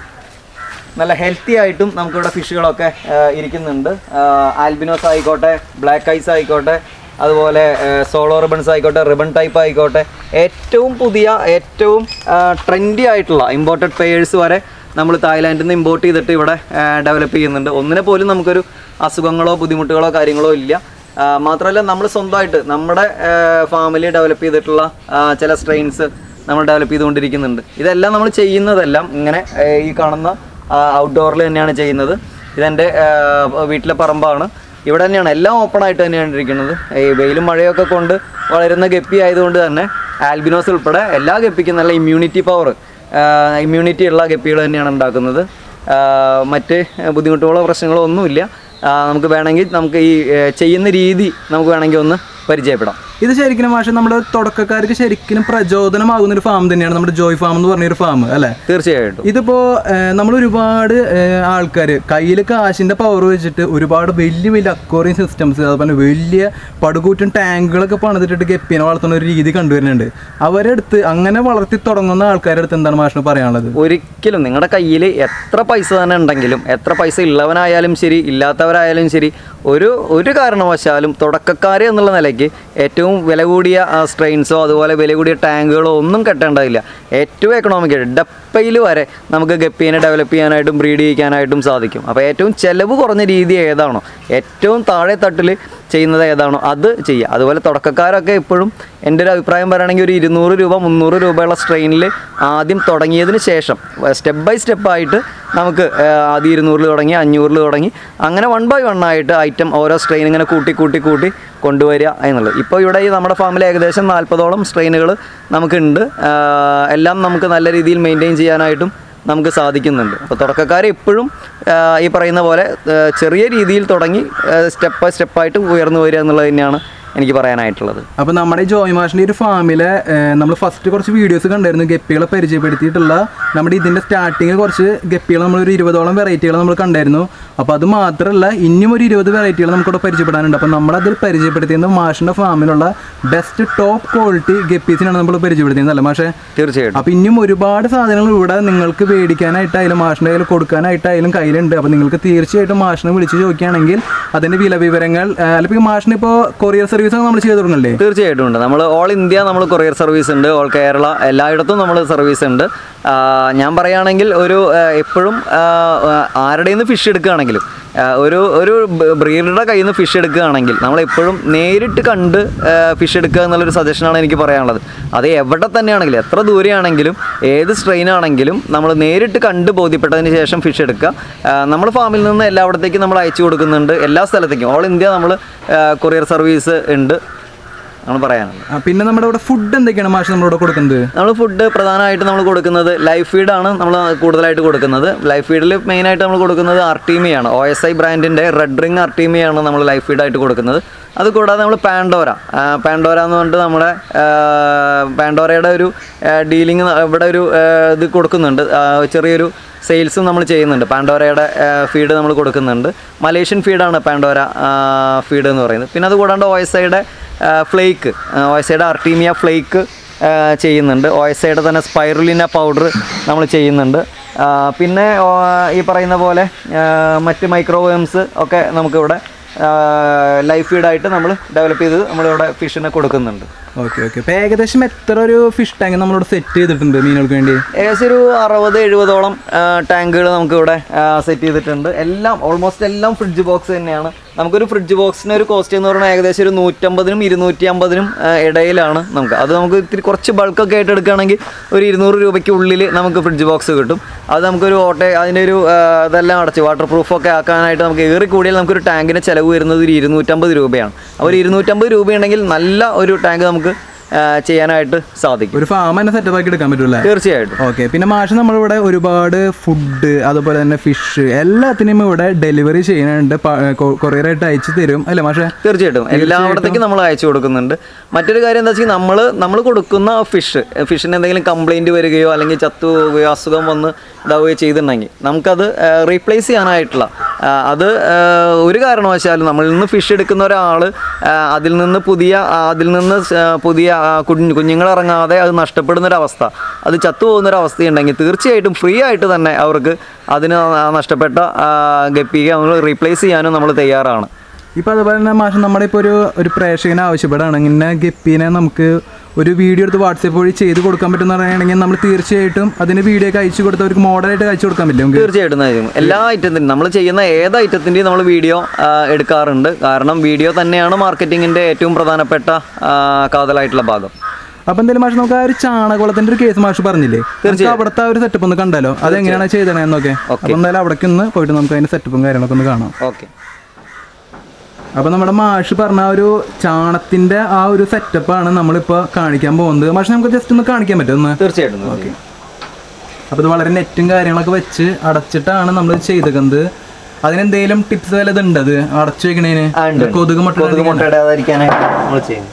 Speaker 2: നല്ല ഹെൽത്തി ആയിട്ടും നമുക്കിവിടെ ഫിഷുകളൊക്കെ ആ, ഇരിക്കുന്നുണ്ട് ആൽബിനോസ് ആയിക്കോട്ടെ ബ്ലാക്ക് ഐസ് ആയിക്കോട്ടെ അതുപോലെ സോളോ റിബൺസ് ആയിക്കോട്ടെ റിബൺ ടൈപ്പ് ആയിക്കോട്ടെ ഏറ്റവും പുതിയ ഏറ്റവും ട്രെൻഡി ആയിട്ടുള്ള ഇമ്പോർട്ടഡ് പെയേഴ്സ് വരെ നമ്മൾ തായ്ലാൻഡിൽ നിന്ന് ഇമ്പോർട്ട് ചെയ്തിട്ട് ഇവിടെ ഡെവലപ്പ് ചെയ്യുന്നുണ്ട് ഒന്നിനെ പോലും നമുക്കൊരു അസുഖങ്ങളോ ബുദ്ധിമുട്ടുകളോ കാര്യങ്ങളോ ഇല്ല ആ, മാത്രമല്ല നമ്മൾ സ്വന്തമായിട്ട് നമ്മുടെ ഫാമിലി ഡെവലപ്പ് ചെയ്തിട്ടുള്ള ആ, ചില സ്ട്രെയിൻസ് നമ്മൾ ഡെവലപ്പ് ചെയ്തുകൊണ്ടിരിക്കുന്നുണ്ട് ഇതെല്ലാം നമ്മൾ ചെയ്യുന്നതെല്ലാം ഇങ്ങനെ ആ, ഈ കാണുന്ന ഔട്ട്ഡോറിൽ തന്നെയാണ് ചെയ്യുന്നത് ഇതെൻ്റെ ആ, വീട്ടിലെ പറമ്പാണ് ഇവിടെ തന്നെയാണ് എല്ലാം ഓപ്പൺ ആയിട്ട് തന്നെയാണ് ഇരിക്കുന്നത് ഈ വെയിലും മഴയൊക്കെ കൊണ്ട് വളരുന്ന ഗപ്പി ആയതുകൊണ്ട് തന്നെ ആൽബിനോസ് ഉൾപ്പെടെ എല്ലാ ഗപ്പിക്കും നല്ല ഇമ്മ്യൂണിറ്റി പവർ ഇമ്മ്യൂണിറ്റി ഉള്ള ഗപ്പികൾ തന്നെയാണ് ഉണ്ടാക്കുന്നത് ആ, മറ്റ് ബുദ്ധിമുട്ടുകളോ പ്രശ്നങ്ങളോ ഒന്നുമില്ല ആ, നമുക്ക് വേണമെങ്കിൽ നമുക്ക് ഈ ഏ, ചെയ്യുന്ന രീതി നമുക്ക് വേണമെങ്കിൽ ഒന്ന് പരിചയപ്പെടാം
Speaker 1: ഇത് ശരിക്കും മാഷെ നമ്മുടെ തുടക്കക്കാർക്ക് ശരിക്കും പ്രചോദനമാകുന്ന ഒരു ഫാം തന്നെയാണ് നമ്മുടെ ജോയ് ഫാം എന്ന് പറഞ്ഞൊരു ഫാം അല്ലേ
Speaker 2: തീർച്ചയായിട്ടും
Speaker 1: ഇതിപ്പോ നമ്മൾ ഒരുപാട് ആൾക്കാർ കയ്യിൽ കാശിന്റെ പവർ വെച്ചിട്ട് ഒരുപാട് വലിയ വലിയ അക്വറിയം സിസ്റ്റംസ് അതുപോലെ വലിയ പടുകൂറ്റൻ ടാങ്കുകളൊക്കെ പണിതിട്ടിട്ട് ഗപ്പീനെ വളർത്തുന്ന ഒരു രീതി കണ്ടുവരുന്നുണ്ട് അവരുടെ അടുത്ത് അങ്ങനെ വളർത്തി തുടങ്ങുന്ന ആൾക്കാരുടെ അടുത്ത് എന്താണ് മാഷിന് പറയാനുള്ളത്
Speaker 2: ഒരിക്കലും നിങ്ങളുടെ കയ്യിൽ എത്ര പൈസ തന്നെ ഉണ്ടെങ്കിലും എത്ര പൈസ ഉള്ളവനായാലും ശരി ഇല്ലാത്തവരായാലും ശരി ഒരു ഒരു കാരണവശാലും തുടക്കക്കാർ എന്നുള്ള നിലയ്ക്ക് ഏറ്റവും വില കൂടിയ സ്ട്രെയിൻസോ അതുപോലെ വില കൂടിയ ടാങ്കുകളോ ഒന്നും കെട്ടേണ്ടതില്ല ഏറ്റവും എക്കണോമിക് ഡപ്പയിൽ വരെ നമുക്ക് ഗപ്പീനെ ഡെവലപ്പ് ചെയ്യാനായിട്ടും ബ്രീഡ് ചെയ്യിക്കാനായിട്ടും സാധിക്കും അപ്പോൾ ഏറ്റവും ചിലവ് കുറഞ്ഞ രീതി ഏതാണോ ഏറ്റവും താഴെ തട്ടിൽ ചെയ്യുന്നത് ഏതാണോ അത് ചെയ്യുക അതുപോലെ തുടക്കക്കാരൊക്കെ എപ്പോഴും എൻ്റെ ഒരു അഭിപ്രായം പറയുകയാണെങ്കിൽ ഒരു ഇരുന്നൂറ് രൂപ മുന്നൂറ് രൂപയുള്ള സ്ട്രെയിനിൽ ആദ്യം തുടങ്ങിയതിന് ശേഷം സ്റ്റെപ്പ് ബൈ സ്റ്റെപ്പായിട്ട് നമുക്ക് ആ, ആദ്യം ഇരുന്നൂറിൽ തുടങ്ങി അഞ്ഞൂറിൽ തുടങ്ങി അങ്ങനെ വൺ ബൈ വൺ ആയിട്ട് ഐറ്റം ഓരോ സ്ട്രെയിൻ ഇങ്ങനെ കൂട്ടി കൂട്ടി കൂട്ടി കൊണ്ടുവരിക എന്നുള്ളത് ഇപ്പോൾ ഇവിടെ ഈ നമ്മുടെ ഫാമിൽ ഏകദേശം നാൽപ്പതോളം സ്ട്രെയിനുകൾ നമുക്കുണ്ട് ആ, എല്ലാം നമുക്ക് നല്ല രീതിയിൽ മെയിൻറ്റെയിൻ ചെയ്യാനായിട്ടും നമുക്ക് സാധിക്കുന്നുണ്ട് അപ്പോൾ തുടക്കക്കാർ എപ്പോഴും ആ, ഈ പറയുന്ന പോലെ ആ, ചെറിയ രീതിയിൽ തുടങ്ങി സ്റ്റെപ്പ് ബൈ സ്റ്റെപ്പായിട്ട് ഉയർന്നു വരിക എന്നുള്ളത് തന്നെയാണ് എനിക്ക് പറയാനായിട്ടുള്ളത്
Speaker 1: അപ്പൊ നമ്മുടെ ഈ ജോയ് മാഷിന്റെ ഒരു ഫാമിലെ നമ്മൾ ഫസ്റ്റ് കുറച്ച് വീഡിയോസ് കണ്ടായിരുന്നു ഗപ്പികളെ പരിചയപ്പെടുത്തിയിട്ടുള്ള നമ്മുടെ ഇതിന്റെ സ്റ്റാർട്ടിങ്ങിൽ കുറച്ച് ഗപ്പികൾ നമ്മൾ ഒരു ഇരുപതോളം വെറൈറ്റികൾ നമ്മൾ കണ്ടായിരുന്നു അപ്പൊ അത് മാത്രമല്ല ഇനിയും ഒരു ഇരുപത് വെറൈറ്റികൾ നമുക്കിവിടെ പരിചയപ്പെടാനുണ്ട് അപ്പൊ നമ്മളതിൽ പരിചയപ്പെടുത്തിയത് മാഷിന്റെ ഫാമിലുള്ള ബെസ്റ്റ് ടോപ്പ് ക്വാളിറ്റി ഗപ്പീസിനാണ് നമ്മൾ പരിചയപ്പെടുത്തിയത് അല്ലേ മാഷെ
Speaker 2: തീർച്ചയായിട്ടും
Speaker 1: അപ്പൊ ഇനിയും ഒരുപാട് സാധനങ്ങൾ ഇവിടെ നിങ്ങൾക്ക് മേടിക്കാനായിട്ടായാലും മാഷിന്റെ കയ്യിൽ കൊടുക്കാനായിട്ടായാലും കയ്യിലുണ്ട് അപ്പൊ നിങ്ങൾക്ക് തീർച്ചയായിട്ടും മാഷിനെ വിളിച്ച് ചോദിക്കുകയാണെങ്കിൽ അതിന്റെ വില വിവരങ്ങൾ അല്ലെങ്കിൽ മാഷിന് ഇപ്പോൾ കൊറിയർ സർവീസ് നമ്മൾ ചെയ്തു തുടങ്ങല്ലേ
Speaker 2: തീർച്ചയായിട്ടും ഉണ്ട് നമ്മൾ ഓൾ ഇന്ത്യ നമ്മൾ കൊറിയർ സർവീസ് ഉണ്ട് ഓൾ കേരള എല്ലായിടത്തും നമ്മൾ സർവീസ് ഉണ്ട് ആ, ഞാൻ പറയുകയാണെങ്കിൽ ഒരു ആ, എപ്പോഴും ആ, ആ, ആരുടെ നിന്ന് ഫിഷ് എടുക്കുകയാണെങ്കിലും ആ, ഒരു ഒരു ബ്രീഡറുടെ കയ്യിൽ നിന്ന് ഫിഷ് എടുക്കുകയാണെങ്കിൽ നമ്മൾ എപ്പോഴും നേരിട്ട് കണ്ട് ഫിഷ് എടുക്കുക എന്നുള്ളൊരു സജഷനാണ് എനിക്ക് പറയാനുള്ളത് അത് എവിടെ തന്നെയാണെങ്കിലും എത്ര ദൂരെയാണെങ്കിലും ഏത് സ്ട്രെയിൻ ആണെങ്കിലും നമ്മൾ നേരിട്ട് കണ്ട് ബോധ്യപ്പെട്ടതിന് ശേഷം ഫിഷ് എടുക്കുക നമ്മൾ ഫാമിൽ നിന്ന് എല്ലായിടത്തേക്കും നമ്മൾ അയച്ചു കൊടുക്കുന്നുണ്ട് എല്ലാ സ്ഥലത്തേക്കും ഓൾ ഇന്ത്യ നമ്മൾ കൊറിയർ സർവീസ് ഉണ്ട് നമ്മൾ പറയാനുള്ളത്
Speaker 1: ആ, പിന്നെ നമ്മുടെ ഇവിടെ ഫുഡ് എന്തൊക്കെയാണ് മാഷ് നമ്മളിവിടെ കൊടുക്കുന്നത്
Speaker 2: നമ്മൾ ഫുഡ് പ്രധാനമായിട്ട് നമ്മൾ കൊടുക്കുന്നത് ലൈഫ് ഫീഡാണ് നമ്മൾ കൂടുതലായിട്ട് കൊടുക്കുന്നത് ലൈഫ് ഫീഡിൽ മെയിനായിട്ട് നമ്മൾ കൊടുക്കുന്നത് ആർട്ടീമിയാണ് ഒ എസ് ഐ ബ്രാൻഡിൻ്റെ റെഡ് റിങ് ആർട്ടീമിയാണ് നമ്മൾ ലൈഫ് ഫീഡായിട്ട് കൊടുക്കുന്നത് അത് കൂടാതെ നമ്മൾ പാൻഡോര ആ, പാൻഡോര എന്ന് പറഞ്ഞിട്ട് നമ്മുടെ ആ, പാൻഡോരയുടെ ഒരു ഡീലിംഗ് ഇവിടെ ഒരു ആ, ഇത് കൊടുക്കുന്നുണ്ട് ആ, ചെറിയൊരു സെയിൽസും നമ്മൾ ചെയ്യുന്നുണ്ട് പാൻഡോരയുടെ ഫീഡ് നമ്മൾ കൊടുക്കുന്നുണ്ട് മലേഷ്യൻ ഫീഡാണ് പാൻഡോര ഫീഡ് എന്ന് പറയുന്നത് പിന്നെ അത് കൂടാണ്ട് ഒ എസ് ഐയുടെ ഫ്ലേക്ക് ഒ എസ് ഐയുടെ അർട്ടീമിയ ഫ്ലേക്ക് ചെയ്യുന്നുണ്ട് ഒ എസ് ഐയുടെ തന്നെ സ്പൈറുലിന പൗഡർ നമ്മൾ ചെയ്യുന്നുണ്ട് ആ, പിന്നെ ഓ, ഈ പറയുന്ന പോലെ ആ, മറ്റ് മൈക്രോവേംസ് ഒക്കെ നമുക്കിവിടെ ലൈഫ് ഫീഡായിട്ട് നമ്മൾ ഡെവലപ്പ് ചെയ്ത് നമ്മളിവിടെ ഫിഷിനെ കൊടുക്കുന്നുണ്ട്
Speaker 1: ഓക്കെ ഓക്കെ അപ്പോൾ ഏകദേശം എത്ര ഒരു ഫിഷ് ടാങ്ക് നമ്മളിവിടെ സെറ്റ് ചെയ്തിട്ടുണ്ട് മീനുകൾക്ക് വേണ്ടി
Speaker 2: ഏകദേശം ഒരു അറുപത് എഴുപതോളം ടാങ്കുകൾ നമുക്കിവിടെ സെറ്റ് ചെയ്തിട്ടുണ്ട് എല്ലാം ഓൾമോസ്റ്റ് എല്ലാം ഫ്രിഡ്ജ് ബോക്സ് തന്നെയാണ് നമുക്കൊരു ഫ്രിഡ്ജ് ബോക്സിന് ഒരു കോസ്റ്റ് എന്ന് പറഞ്ഞാൽ ഏകദേശം ഒരു നൂറ്റമ്പതിനും ഇരുന്നൂറ്റി അമ്പതിനും ഇടയിലാണ് നമുക്ക് അത് നമുക്ക് ഇത്തിരി കുറച്ച് ബൾക്കൊക്കെ ആയിട്ട് എടുക്കുകയാണെങ്കിൽ ഒരു ഇരുന്നൂറ് രൂപയ്ക്ക് ഉള്ളിൽ നമുക്ക് ഫ്രിഡ്ജ് ബോക്സ് കിട്ടും അത് നമുക്കൊരു ഓട്ടെ അതിൻ്റെ ഒരു ആ, ഇതെല്ലാം അടച്ച് വാട്ടർ പ്രൂഫൊക്കെ ആക്കാനായിട്ട് നമുക്ക് ഏറി കൂടിയാൽ നമുക്കൊരു ടാങ്കിന് ചിലവ് വരുന്നത് ഒരു ഇരുന്നൂറ്റമ്പത് രൂപയാണ് അപ്പോൾ ഒരു ഇരുന്നൂറ്റമ്പത് രൂപയുണ്ടെങ്കിൽ നല്ല ഒരു ടാങ്ക് നമുക്ക് ആ, ചെയ്യാനായിട്ട് സാധിക്കും
Speaker 1: ഒരു ഫാം തന്നെ സെറ്റപ്പ് ആക്കി എടുക്കാൻ പറ്റൂലേ
Speaker 2: തീർച്ചയായിട്ടും
Speaker 1: ഓക്കെ പിന്നെ മാഷ് നമ്മളിവിടെ ഒരുപാട് ഫുഡ് അതുപോലെ തന്നെ ഫിഷ് എല്ലാത്തിനും ഇവിടെ ഡെലിവറി ചെയ്യാനുണ്ട് കൊറിയർ ആയിട്ട് അയച്ചു തരും അല്ലേ മാഷെ
Speaker 2: തീർച്ചയായിട്ടും എല്ലായിടത്തേക്കും നമ്മൾ അയച്ചു കൊടുക്കുന്നുണ്ട് മറ്റൊരു കാര്യം എന്താ വെച്ചാൽ നമ്മൾ നമ്മൾ കൊടുക്കുന്ന ഫിഷ് ഫിഷിന് എന്തെങ്കിലും കംപ്ലൈൻറ്റ് വരികയോ അല്ലെങ്കിൽ ചത്തു പോവുകയോ അസുഖം വന്ന് ഇതാവുകയോ ചെയ്തിട്ടുണ്ടെങ്കിൽ നമുക്കത് റീപ്ലേസ് ചെയ്യാനായിട്ടുള്ള ആ, അത് ആ, ഒരു കാരണവശാലും നമ്മളിൽ നിന്ന് ഫിഷ് എടുക്കുന്ന ഒരാൾ അതിൽ നിന്ന് പുതിയ ആ, അതിൽ നിന്ന് സ്- ആ, പുതിയ ആ, കുഞ്ഞ് കുഞ്ഞുങ്ങൾ ഇറങ്ങാതെ അത് നഷ്ടപ്പെടുന്ന ഒരു അവസ്ഥ അത് ചത്തുപോകുന്ന ഒരു അവസ്ഥയുണ്ടെങ്കിൽ തീർച്ചയായിട്ടും ഫ്രീ ആയിട്ട് തന്നെ അവർക്ക് അതിന് ആ നഷ്ടപ്പെട്ട ആ, ഗപ്പിയെ നമ്മൾ റീപ്ലേസ് ചെയ്യാനും നമ്മൾ തയ്യാറാണ്
Speaker 1: ഇപ്പൊ അതുപോലെ തന്നെ മാഷ് നമ്മുടെ ഇപ്പോൾ ഒരു ഒരു പ്രേക്ഷകന് ആവശ്യപ്പെടുകയാണ് ഇങ്ങനെ ഗപ്പീനെ നമുക്ക് ഒരു വീഡിയോ എടുത്ത് വാട്സാപ്പ് വഴി ചെയ്ത് കൊടുക്കാൻ പറ്റുന്ന പറയുകയാണെങ്കിൽ നമ്മൾ തീർച്ചയായിട്ടും അതിന് വീഡിയോ ഒക്കെ അയച്ചു കൊടുത്ത് അവർക്ക് മോഡലായിട്ട് അയച്ചു കൊടുക്കാൻ പറ്റും നമുക്ക്
Speaker 2: തീർച്ചയായിട്ടും നൽകും എല്ലാ ഐറ്റത്തിനും നമ്മൾ ചെയ്യുന്ന ഏത് ഐറ്റത്തിൻ്റെയും നമ്മൾ വീഡിയോ ആ, എടുക്കാറുണ്ട് കാരണം വീഡിയോ തന്നെയാണ് മാർക്കറ്റിങ്ങിൻ്റെ ഏറ്റവും പ്രധാനപ്പെട്ട ആ, കാതലായിട്ടുള്ള ഭാഗം
Speaker 1: അപ്പൊ എന്തായാലും മാഷ് നമുക്ക് ആ ഒരു ചാണകവളത്തിന്റെ ഒരു കേസ് മാഷ് പറഞ്ഞില്ലേ നമുക്ക് അവിടുത്തെ ആ ഒരു സെറ്റപ്പ് ഒന്ന് കണ്ടാലോ അത് എങ്ങനെയാണ് ചെയ്തതെന്നൊക്കെ അപ്പൊ എന്തായാലും അവിടേക്ക് ഒന്ന് പോയിട്ട് നമുക്ക് അതിന്റെ സെറ്റപ്പും കാര്യങ്ങളൊക്കെ ഒന്ന് കാണാം
Speaker 2: ഓക്കെ
Speaker 1: അപ്പൊ നമ്മുടെ മാഷ് പറഞ്ഞ ആ ഒരു ചാണത്തിന്റെ ആ ഒരു സെറ്റപ്പാണ് നമ്മളിപ്പോ കാണിക്കാൻ പോകുന്നത് മാഷ് നമുക്ക് ജസ്റ്റ് ഒന്ന് കാണിക്കാൻ പറ്റും ഒന്ന്
Speaker 2: തീർച്ചയായിട്ടും തീർച്ചയായും.
Speaker 1: അപ്പോൾ ഇത് വളരെ നെറ്റും കാര്യങ്ങളൊക്കെ വെച്ച് അടച്ചിട്ടാണ് നമ്മൾ ചെയ്തേക്കുന്നത് അതിനെന്തെങ്കിലും ടിപ്സ് വല്ലത് ഉണ്ട് അത് അടച്ചു വെക്കണേന്
Speaker 2: ആ, ഉണ്ട്, ഉണ്ട്.
Speaker 1: കൊതുക് മുട്ട
Speaker 2: കൊതുക് മുട്ട ഇടാതിരിക്കാനായിട്ട് നമ്മൾ ചെയ്യും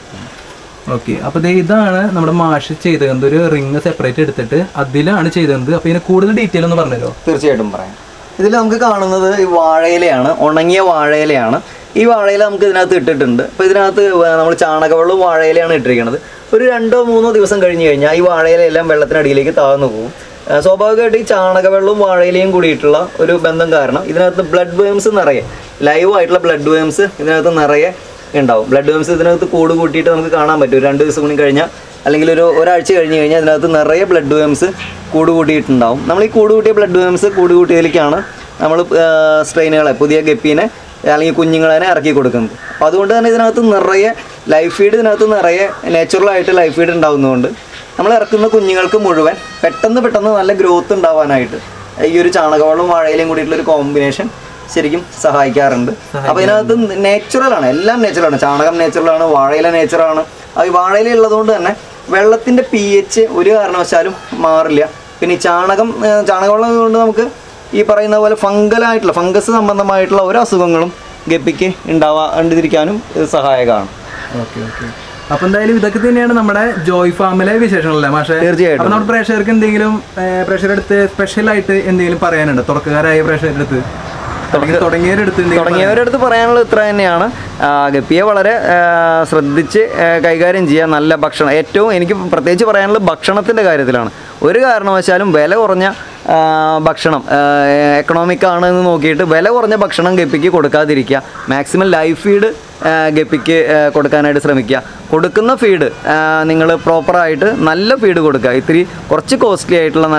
Speaker 1: ഓക്കെ അപ്പോൾ ദേ ഇതാണ് നമ്മുടെ മാഷ് ചെയ്തത് ഒരു റിങ് സെപ്പറേറ്റ് എടുത്തിട്ട് അതിലാണ് ചെയ്തത് അപ്പോൾ ഇതിന് കൂടുതൽ ഡീറ്റെയിൽ ഒന്ന് പറഞ്ഞുതരോ
Speaker 2: തീർച്ചയായിട്ടും പറയാം ഇതിൽ നമുക്ക് കാണുന്നത് ഈ വാഴയിലയാണ് ഉണങ്ങിയ വാഴയിലയാണ് ഈ വാഴയില നമുക്ക് ഇതിനകത്ത് ഇട്ടിട്ടുണ്ട് അപ്പോൾ ഇതിനകത്ത് നമ്മൾ ചാണകവെള്ളവും വാഴയിലയാണ് ഇട്ടിരിക്കുന്നത് ഒരു രണ്ടോ മൂന്നോ ദിവസം കഴിഞ്ഞ് കഴിഞ്ഞാൽ ഈ വാഴയിലെല്ലാം വെള്ളത്തിനടിയിലേക്ക് താഴ്ന്നു പോകും ആ, സ്വാഭാവികമായിട്ട് ഈ ചാണകവെള്ളവും വാഴയിലയും കൂടിയിട്ടുള്ള ഒരു ബന്ധം കാരണം ഇതിനകത്ത് ബ്ലഡ് വേംസ് നിറയെ ലൈവ് ആയിട്ടുള്ള ബ്ലഡ് വേംസ് ഇതിനകത്ത് നിറയെ ഉണ്ടാവും ബ്ലഡ് വേംസ് ഇതിനകത്ത് കൂട് കൂട്ടിയിട്ട് നമുക്ക് കാണാൻ പറ്റും ഒരു രണ്ട് ദിവസം കൂടി കഴിഞ്ഞാൽ അല്ലെങ്കിൽ ഒരു ഒരാഴ്ച കഴിഞ്ഞ് കഴിഞ്ഞാൽ ഇതിനകത്ത് നിറയെ ബ്ലഡ് വേംസ് കൂട് കൂട്ടിയിട്ടുണ്ടാവും നമ്മൾ ഈ കൂട് കൂട്ടിയ ബ്ലഡ് വേംസ് കൂട് കൂട്ടിയതിലേക്കാണ് നമ്മൾ സ്ട്രെയിനുകളെ പുതിയ ഗപ്പീനെ അല്ലെങ്കിൽ കുഞ്ഞുങ്ങളെ ഇറക്കി കൊടുക്കുന്നത് അപ്പോൾ അതുകൊണ്ട് തന്നെ ഇതിനകത്ത് നിറയെ ലൈഫ് ഫീഡ് ഇതിനകത്ത് നിറയെ നാച്ചുറലായിട്ട് ലൈഫ് ഫീഡ് ഉണ്ടാകുന്നതുകൊണ്ട് നമ്മൾ ഇറക്കുന്ന കുഞ്ഞുങ്ങൾക്ക് മുഴുവൻ പെട്ടെന്ന് പെട്ടെന്ന് നല്ല ഗ്രോത്ത് ഉണ്ടാവാനായിട്ട് ഈ ഒരു ചാണകവെള്ളം വാഴയിലും കൂടിയിട്ടുള്ള ഒരു കോമ്പിനേഷൻ ശരിക്കും സഹായിക്കാറുണ്ട് അപ്പോൾ ഇതിനകത്ത് നേച്ചുറലാണ് എല്ലാം നേച്ചുറലാണ് ചാണകം നേച്ചുറലാണ് വാഴയില നേച്ചുറാണ് അത് ഈ വാഴയില ഉള്ളതുകൊണ്ട് തന്നെ വെള്ളത്തിൻ്റെ പി എച്ച് ഒരു കാരണവശാലും മാറില്ല പിന്നെ ഈ ചാണകം ഏഹ് ചാണകവെള്ളം കൊണ്ട് നമുക്ക് ഈ പറയുന്ന പോലെ ഫംഗലായിട്ടുള്ള ഫംഗസ് സംബന്ധമായിട്ടുള്ള ഒരു അസുഖങ്ങളും ഗപ്പിക്ക് ഉണ്ടാവാണ്ടിരിക്കാനും ഇത് സഹായകമാണ്
Speaker 1: ഓക്കെ ഓക്കെ അപ്പൊ എന്തായാലും ഇതൊക്കെ തന്നെയാണ് നമ്മുടെ ജോയ് ഫാമിലെ വിശേഷങ്ങളല്ലേ മാഷെ
Speaker 2: തീർച്ചയായിട്ടും.
Speaker 1: അപ്പൊ നമ്മുടെ പ്രേക്ഷകർക്ക് എന്തെങ്കിലും പ്രേക്ഷകരുടെ അടുത്ത് സ്പെഷ്യൽ ആയിട്ട് എന്തെങ്കിലും പറയാനുണ്ട് തുടക്കക്കാരായ പ്രേക്ഷകരുടെ അടുത്ത് അല്ലെങ്കിൽ തുടങ്ങിയവരുടെ എന്തെങ്കിലും
Speaker 2: തുടങ്ങിയവരുടെ അടുത്ത് പറയാനുള്ളത് ഇത്ര തന്നെയാണ് ആ, ഗപ്പിയെ വളരെ ആ, ശ്രദ്ധിച്ച് ആ, കൈകാര്യം ചെയ്യുക നല്ല ഭക്ഷണം ഏറ്റവും എനിക്ക് പ്രത്യേകിച്ച് പറയാനുള്ളത് ഭക്ഷണത്തിൻ്റെ കാര്യത്തിലാണ് ഒരു കാരണവശാലും വില കുറഞ്ഞ ആ, ഭക്ഷണം എക്കണോമിക് ആണ് എന്ന് നോക്കിയിട്ട് വില കുറഞ്ഞ ഭക്ഷണം ഗപ്പിക്ക് കൊടുക്കാതിരിക്കുക മാക്സിമം ലൈഫ് ഫീഡ് ഗപ്പിക്ക് ആ, കൊടുക്കാനായിട്ട് ശ്രമിക്കുക കൊടുക്കുന്ന ഫീഡ് നിങ്ങൾ പ്രോപ്പറായിട്ട് നല്ല ഫീഡ് കൊടുക്കുക ഇത്തിരി കുറച്ച് കോസ്റ്റ്ലി ആയിട്ടുള്ള നല്ല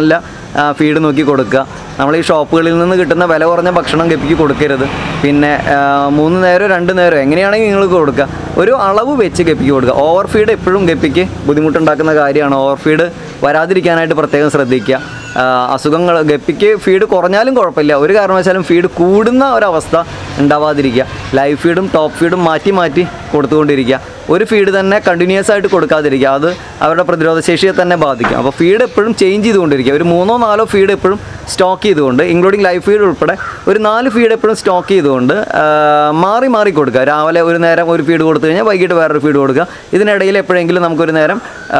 Speaker 2: ഫീഡ് നോക്കി കൊടുക്കുക നമ്മൾ ഈ ഷോപ്പുകളിൽ നിന്ന് കിട്ടുന്ന വില കുറഞ്ഞ ഭക്ഷണം ഗപ്പിക്ക് കൊടുക്കരുത് പിന്നെ ആ, മൂന്ന് നേരം രണ്ട് നേരം എങ്ങനെയാണെങ്കിൽ നിങ്ങൾ കൊടുക്കുക ഒരു അളവ് വെച്ച് ഗപ്പിക്ക് കൊടുക്കുക ഓവർ ഫീഡ് എപ്പോഴും ഗപ്പിക്ക് ബുദ്ധിമുട്ടുണ്ടാക്കുന്ന കാര്യമാണ് ഓവർ ഫീഡ് വരാതിരിക്കാനായിട്ട് പ്രത്യേകം ശ്രദ്ധിക്കുക ആ, അസുഖങ്ങൾ ഗപ്പിക്ക് ഫീഡ് കുറഞ്ഞാലും കുഴപ്പമില്ല ഒരു കാരണവശാലും ഫീഡ് കൂടുന്ന ഒരവസ്ഥ ഉണ്ടാവാതിരിക്കുക ലൈവ് ഫീഡും ടോപ്പ് ഫീഡും മാറ്റി മാറ്റി കൊടുത്തുകൊണ്ടിരിക്കുക ഒരു ഫീഡ് തന്നെ കണ്ടിന്യൂസ് ആയിട്ട് കൊടുക്കാതിരിക്കുക അത് അവരുടെ പ്രതിരോധ ശേഷിയെ തന്നെ ബാധിക്കും അപ്പോൾ ഫീഡ് എപ്പോഴും ചേഞ്ച് ചെയ്തുകൊണ്ടിരിക്കുക ഒരു മൂന്നോ നാലോ ഫീഡ് എപ്പോഴും സ്റ്റോക്ക് ചെയ്തുകൊണ്ട് ഇൻക്ലൂഡിങ് ലൈവ് ഫീഡ് ഉൾപ്പെടെ ഒരു നാല് ഫീഡ് എപ്പോഴും സ്റ്റോക്ക് ചെയ്തുകൊണ്ട് ആ, മാറി മാറി കൊടുക്കുക രാവിലെ ഒരു നേരം ഒരു ഫീഡ് കൊടുത്തു കഴിഞ്ഞാൽ വൈകിട്ട് വേറൊരു ഫീഡ് കൊടുക്കുക ഇതിനിടയിൽ എപ്പോഴെങ്കിലും നമുക്കൊരു നേരം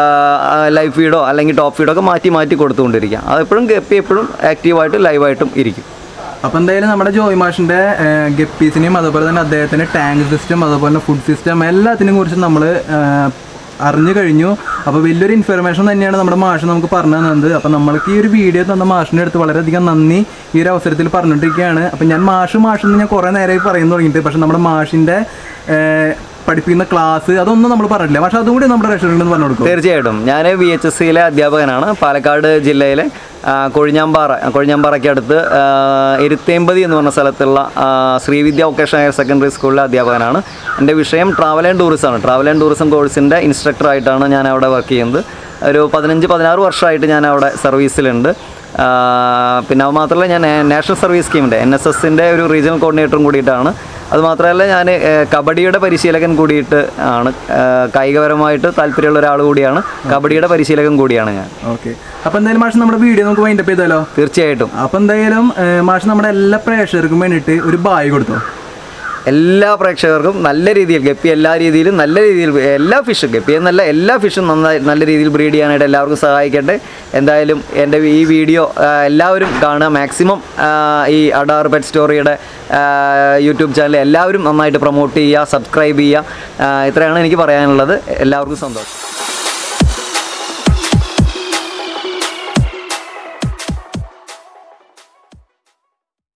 Speaker 2: ലൈവ് ഫീഡോ അല്ലെങ്കിൽ ടോപ്പ് ഫീഡോ ഒക്കെ മാറ്റി മാറ്റി കൊടുത്തുകൊണ്ടിരിക്കുക അതെപ്പോഴും ഗപ്പി എപ്പോഴും ആക്റ്റീവായിട്ടും ലൈവായിട്ടും ഇരിക്കും
Speaker 1: അപ്പോൾ എന്തായാലും നമ്മുടെ ജോയ് മാഷിൻ്റെ ഗപ്പീസിനെയും അതുപോലെ തന്നെ അദ്ദേഹത്തിൻ്റെ ടാങ്ക് സിസ്റ്റം അതുപോലെ തന്നെ ഫുഡ് സിസ്റ്റം എല്ലാത്തിനെയും കുറിച്ച് നമ്മൾ അറിഞ്ഞു കഴിഞ്ഞു അപ്പോൾ വലിയൊരു ഇൻഫർമേഷൻ തന്നെയാണ് നമ്മുടെ മാഷ് നമുക്ക് പറഞ്ഞു തന്നത് അപ്പോൾ നമ്മൾക്ക് ഈ ഒരു വീഡിയോ തന്ന മാഷിൻ്റെ അടുത്ത് വളരെയധികം നന്ദി ഈ ഒരു അവസരത്തിൽ പറഞ്ഞുകൊണ്ടിരിക്കുകയാണ് അപ്പോൾ ഞാൻ മാഷ് മാഷ് എന്ന് ഞാൻ കുറേ നേരമായി പറയുന്നു തുടങ്ങിയിട്ട് പക്ഷേ നമ്മുടെ മാഷിൻ്റെ പഠിപ്പിക്കുന്ന ക്ലാസ് അതൊന്നും നമ്മൾ പറഞ്ഞില്ല പക്ഷേ അതും കൂടി നമ്മുടെ റെസ്റ്റോറൻറ്റിൽ നിന്ന് പറഞ്ഞു കൊടുക്കും
Speaker 2: തീർച്ചയായിട്ടും ഞാൻ വി എച്ച് എസ് സിയിലെ അധ്യാപകനാണ് പാലക്കാട് ജില്ലയിലെ ആ, കൊഴിഞ്ഞാമ്പാറ കൊഴിഞ്ഞാമ്പാറയ്ക്ക് അടുത്ത് ആ, എരുത്തേമ്പതി എന്ന് പറഞ്ഞ സ്ഥലത്തുള്ള ആ, ശ്രീവിദ്യ വൊക്കേഷണൽ ഹയർ സെക്കൻഡറി സ്കൂളിലെ അധ്യാപകനാണ് എൻ്റെ വിഷയം ട്രാവൽ ആൻഡ് ടൂറിസമാണ് ട്രാവൽ ആൻഡ് ടൂറിസം കോഴ്സിൻ്റെ ഇൻസ്ട്രക്ടറായിട്ടാണ് ഞാൻ അവിടെ വർക്ക് ചെയ്യുന്നത് ഒരു പതിനഞ്ച് പതിനാറ് വർഷമായിട്ട് ഞാൻ അവിടെ സർവീസിലുണ്ട് ആ, പിന്നെ അത് മാത്രമല്ല ഞാൻ നാഷണൽ സർവീസ് സ്കീമിൻ്റെ എൻ എസ് എസിൻ്റെ ഒരു റീജിയണൽ കോർഡിനേറ്ററും കൂടിയിട്ടാണ് അതുമാത്രമല്ല ഞാൻ കബഡിയുടെ പരിശീലകൻ കൂടിയിട്ട് ആണ് ആ, കായികപരമായിട്ട് താല്പര്യമുള്ള ഒരാൾ കൂടിയാണ് കബഡിയുടെ പരിശീലകൻ കൂടിയാണ് ഞാൻ
Speaker 1: ഓക്കെ അപ്പോൾ എന്തായാലും മാഷ് നമ്മുടെ വീഡിയോ നമുക്ക് വൈൻഡപ്പ് ചെയ്താലോ
Speaker 2: തീർച്ചയായിട്ടും
Speaker 1: അപ്പോൾ എന്തായാലും ഏഹ്, മാഷ് നമ്മുടെ എല്ലാ പ്രേക്ഷകർക്കും വേണ്ടിയിട്ട് ഒരു ബായ് കൊടുത്തു
Speaker 2: എല്ലാ പ്രേക്ഷകർക്കും നല്ല രീതിയിൽ ഗപ്പി എല്ലാ രീതിയിലും നല്ല രീതിയിൽ എല്ലാ ഫിഷും ഗപ്പി എന്നല്ല എല്ലാ ഫിഷും നന്നായി നല്ല രീതിയിൽ ബ്രീഡ് ചെയ്യാനായിട്ട് എല്ലാവർക്കും സഹായിക്കട്ടെ എന്തായാലും എൻ്റെ ഈ വീഡിയോ ആ, എല്ലാവരും കാണുക മാക്സിമം ഈ അഡാർ പെറ്റ് സ്റ്റോറിയുടെ യൂട്യൂബ് ചാനൽ എല്ലാവരും നന്നായിട്ട് പ്രൊമോട്ട് ചെയ്യുക സബ്സ്ക്രൈബ് ചെയ്യുക ആ, ഇത്രയാണ് എനിക്ക് പറയാനുള്ളത് എല്ലാവർക്കും സന്തോഷം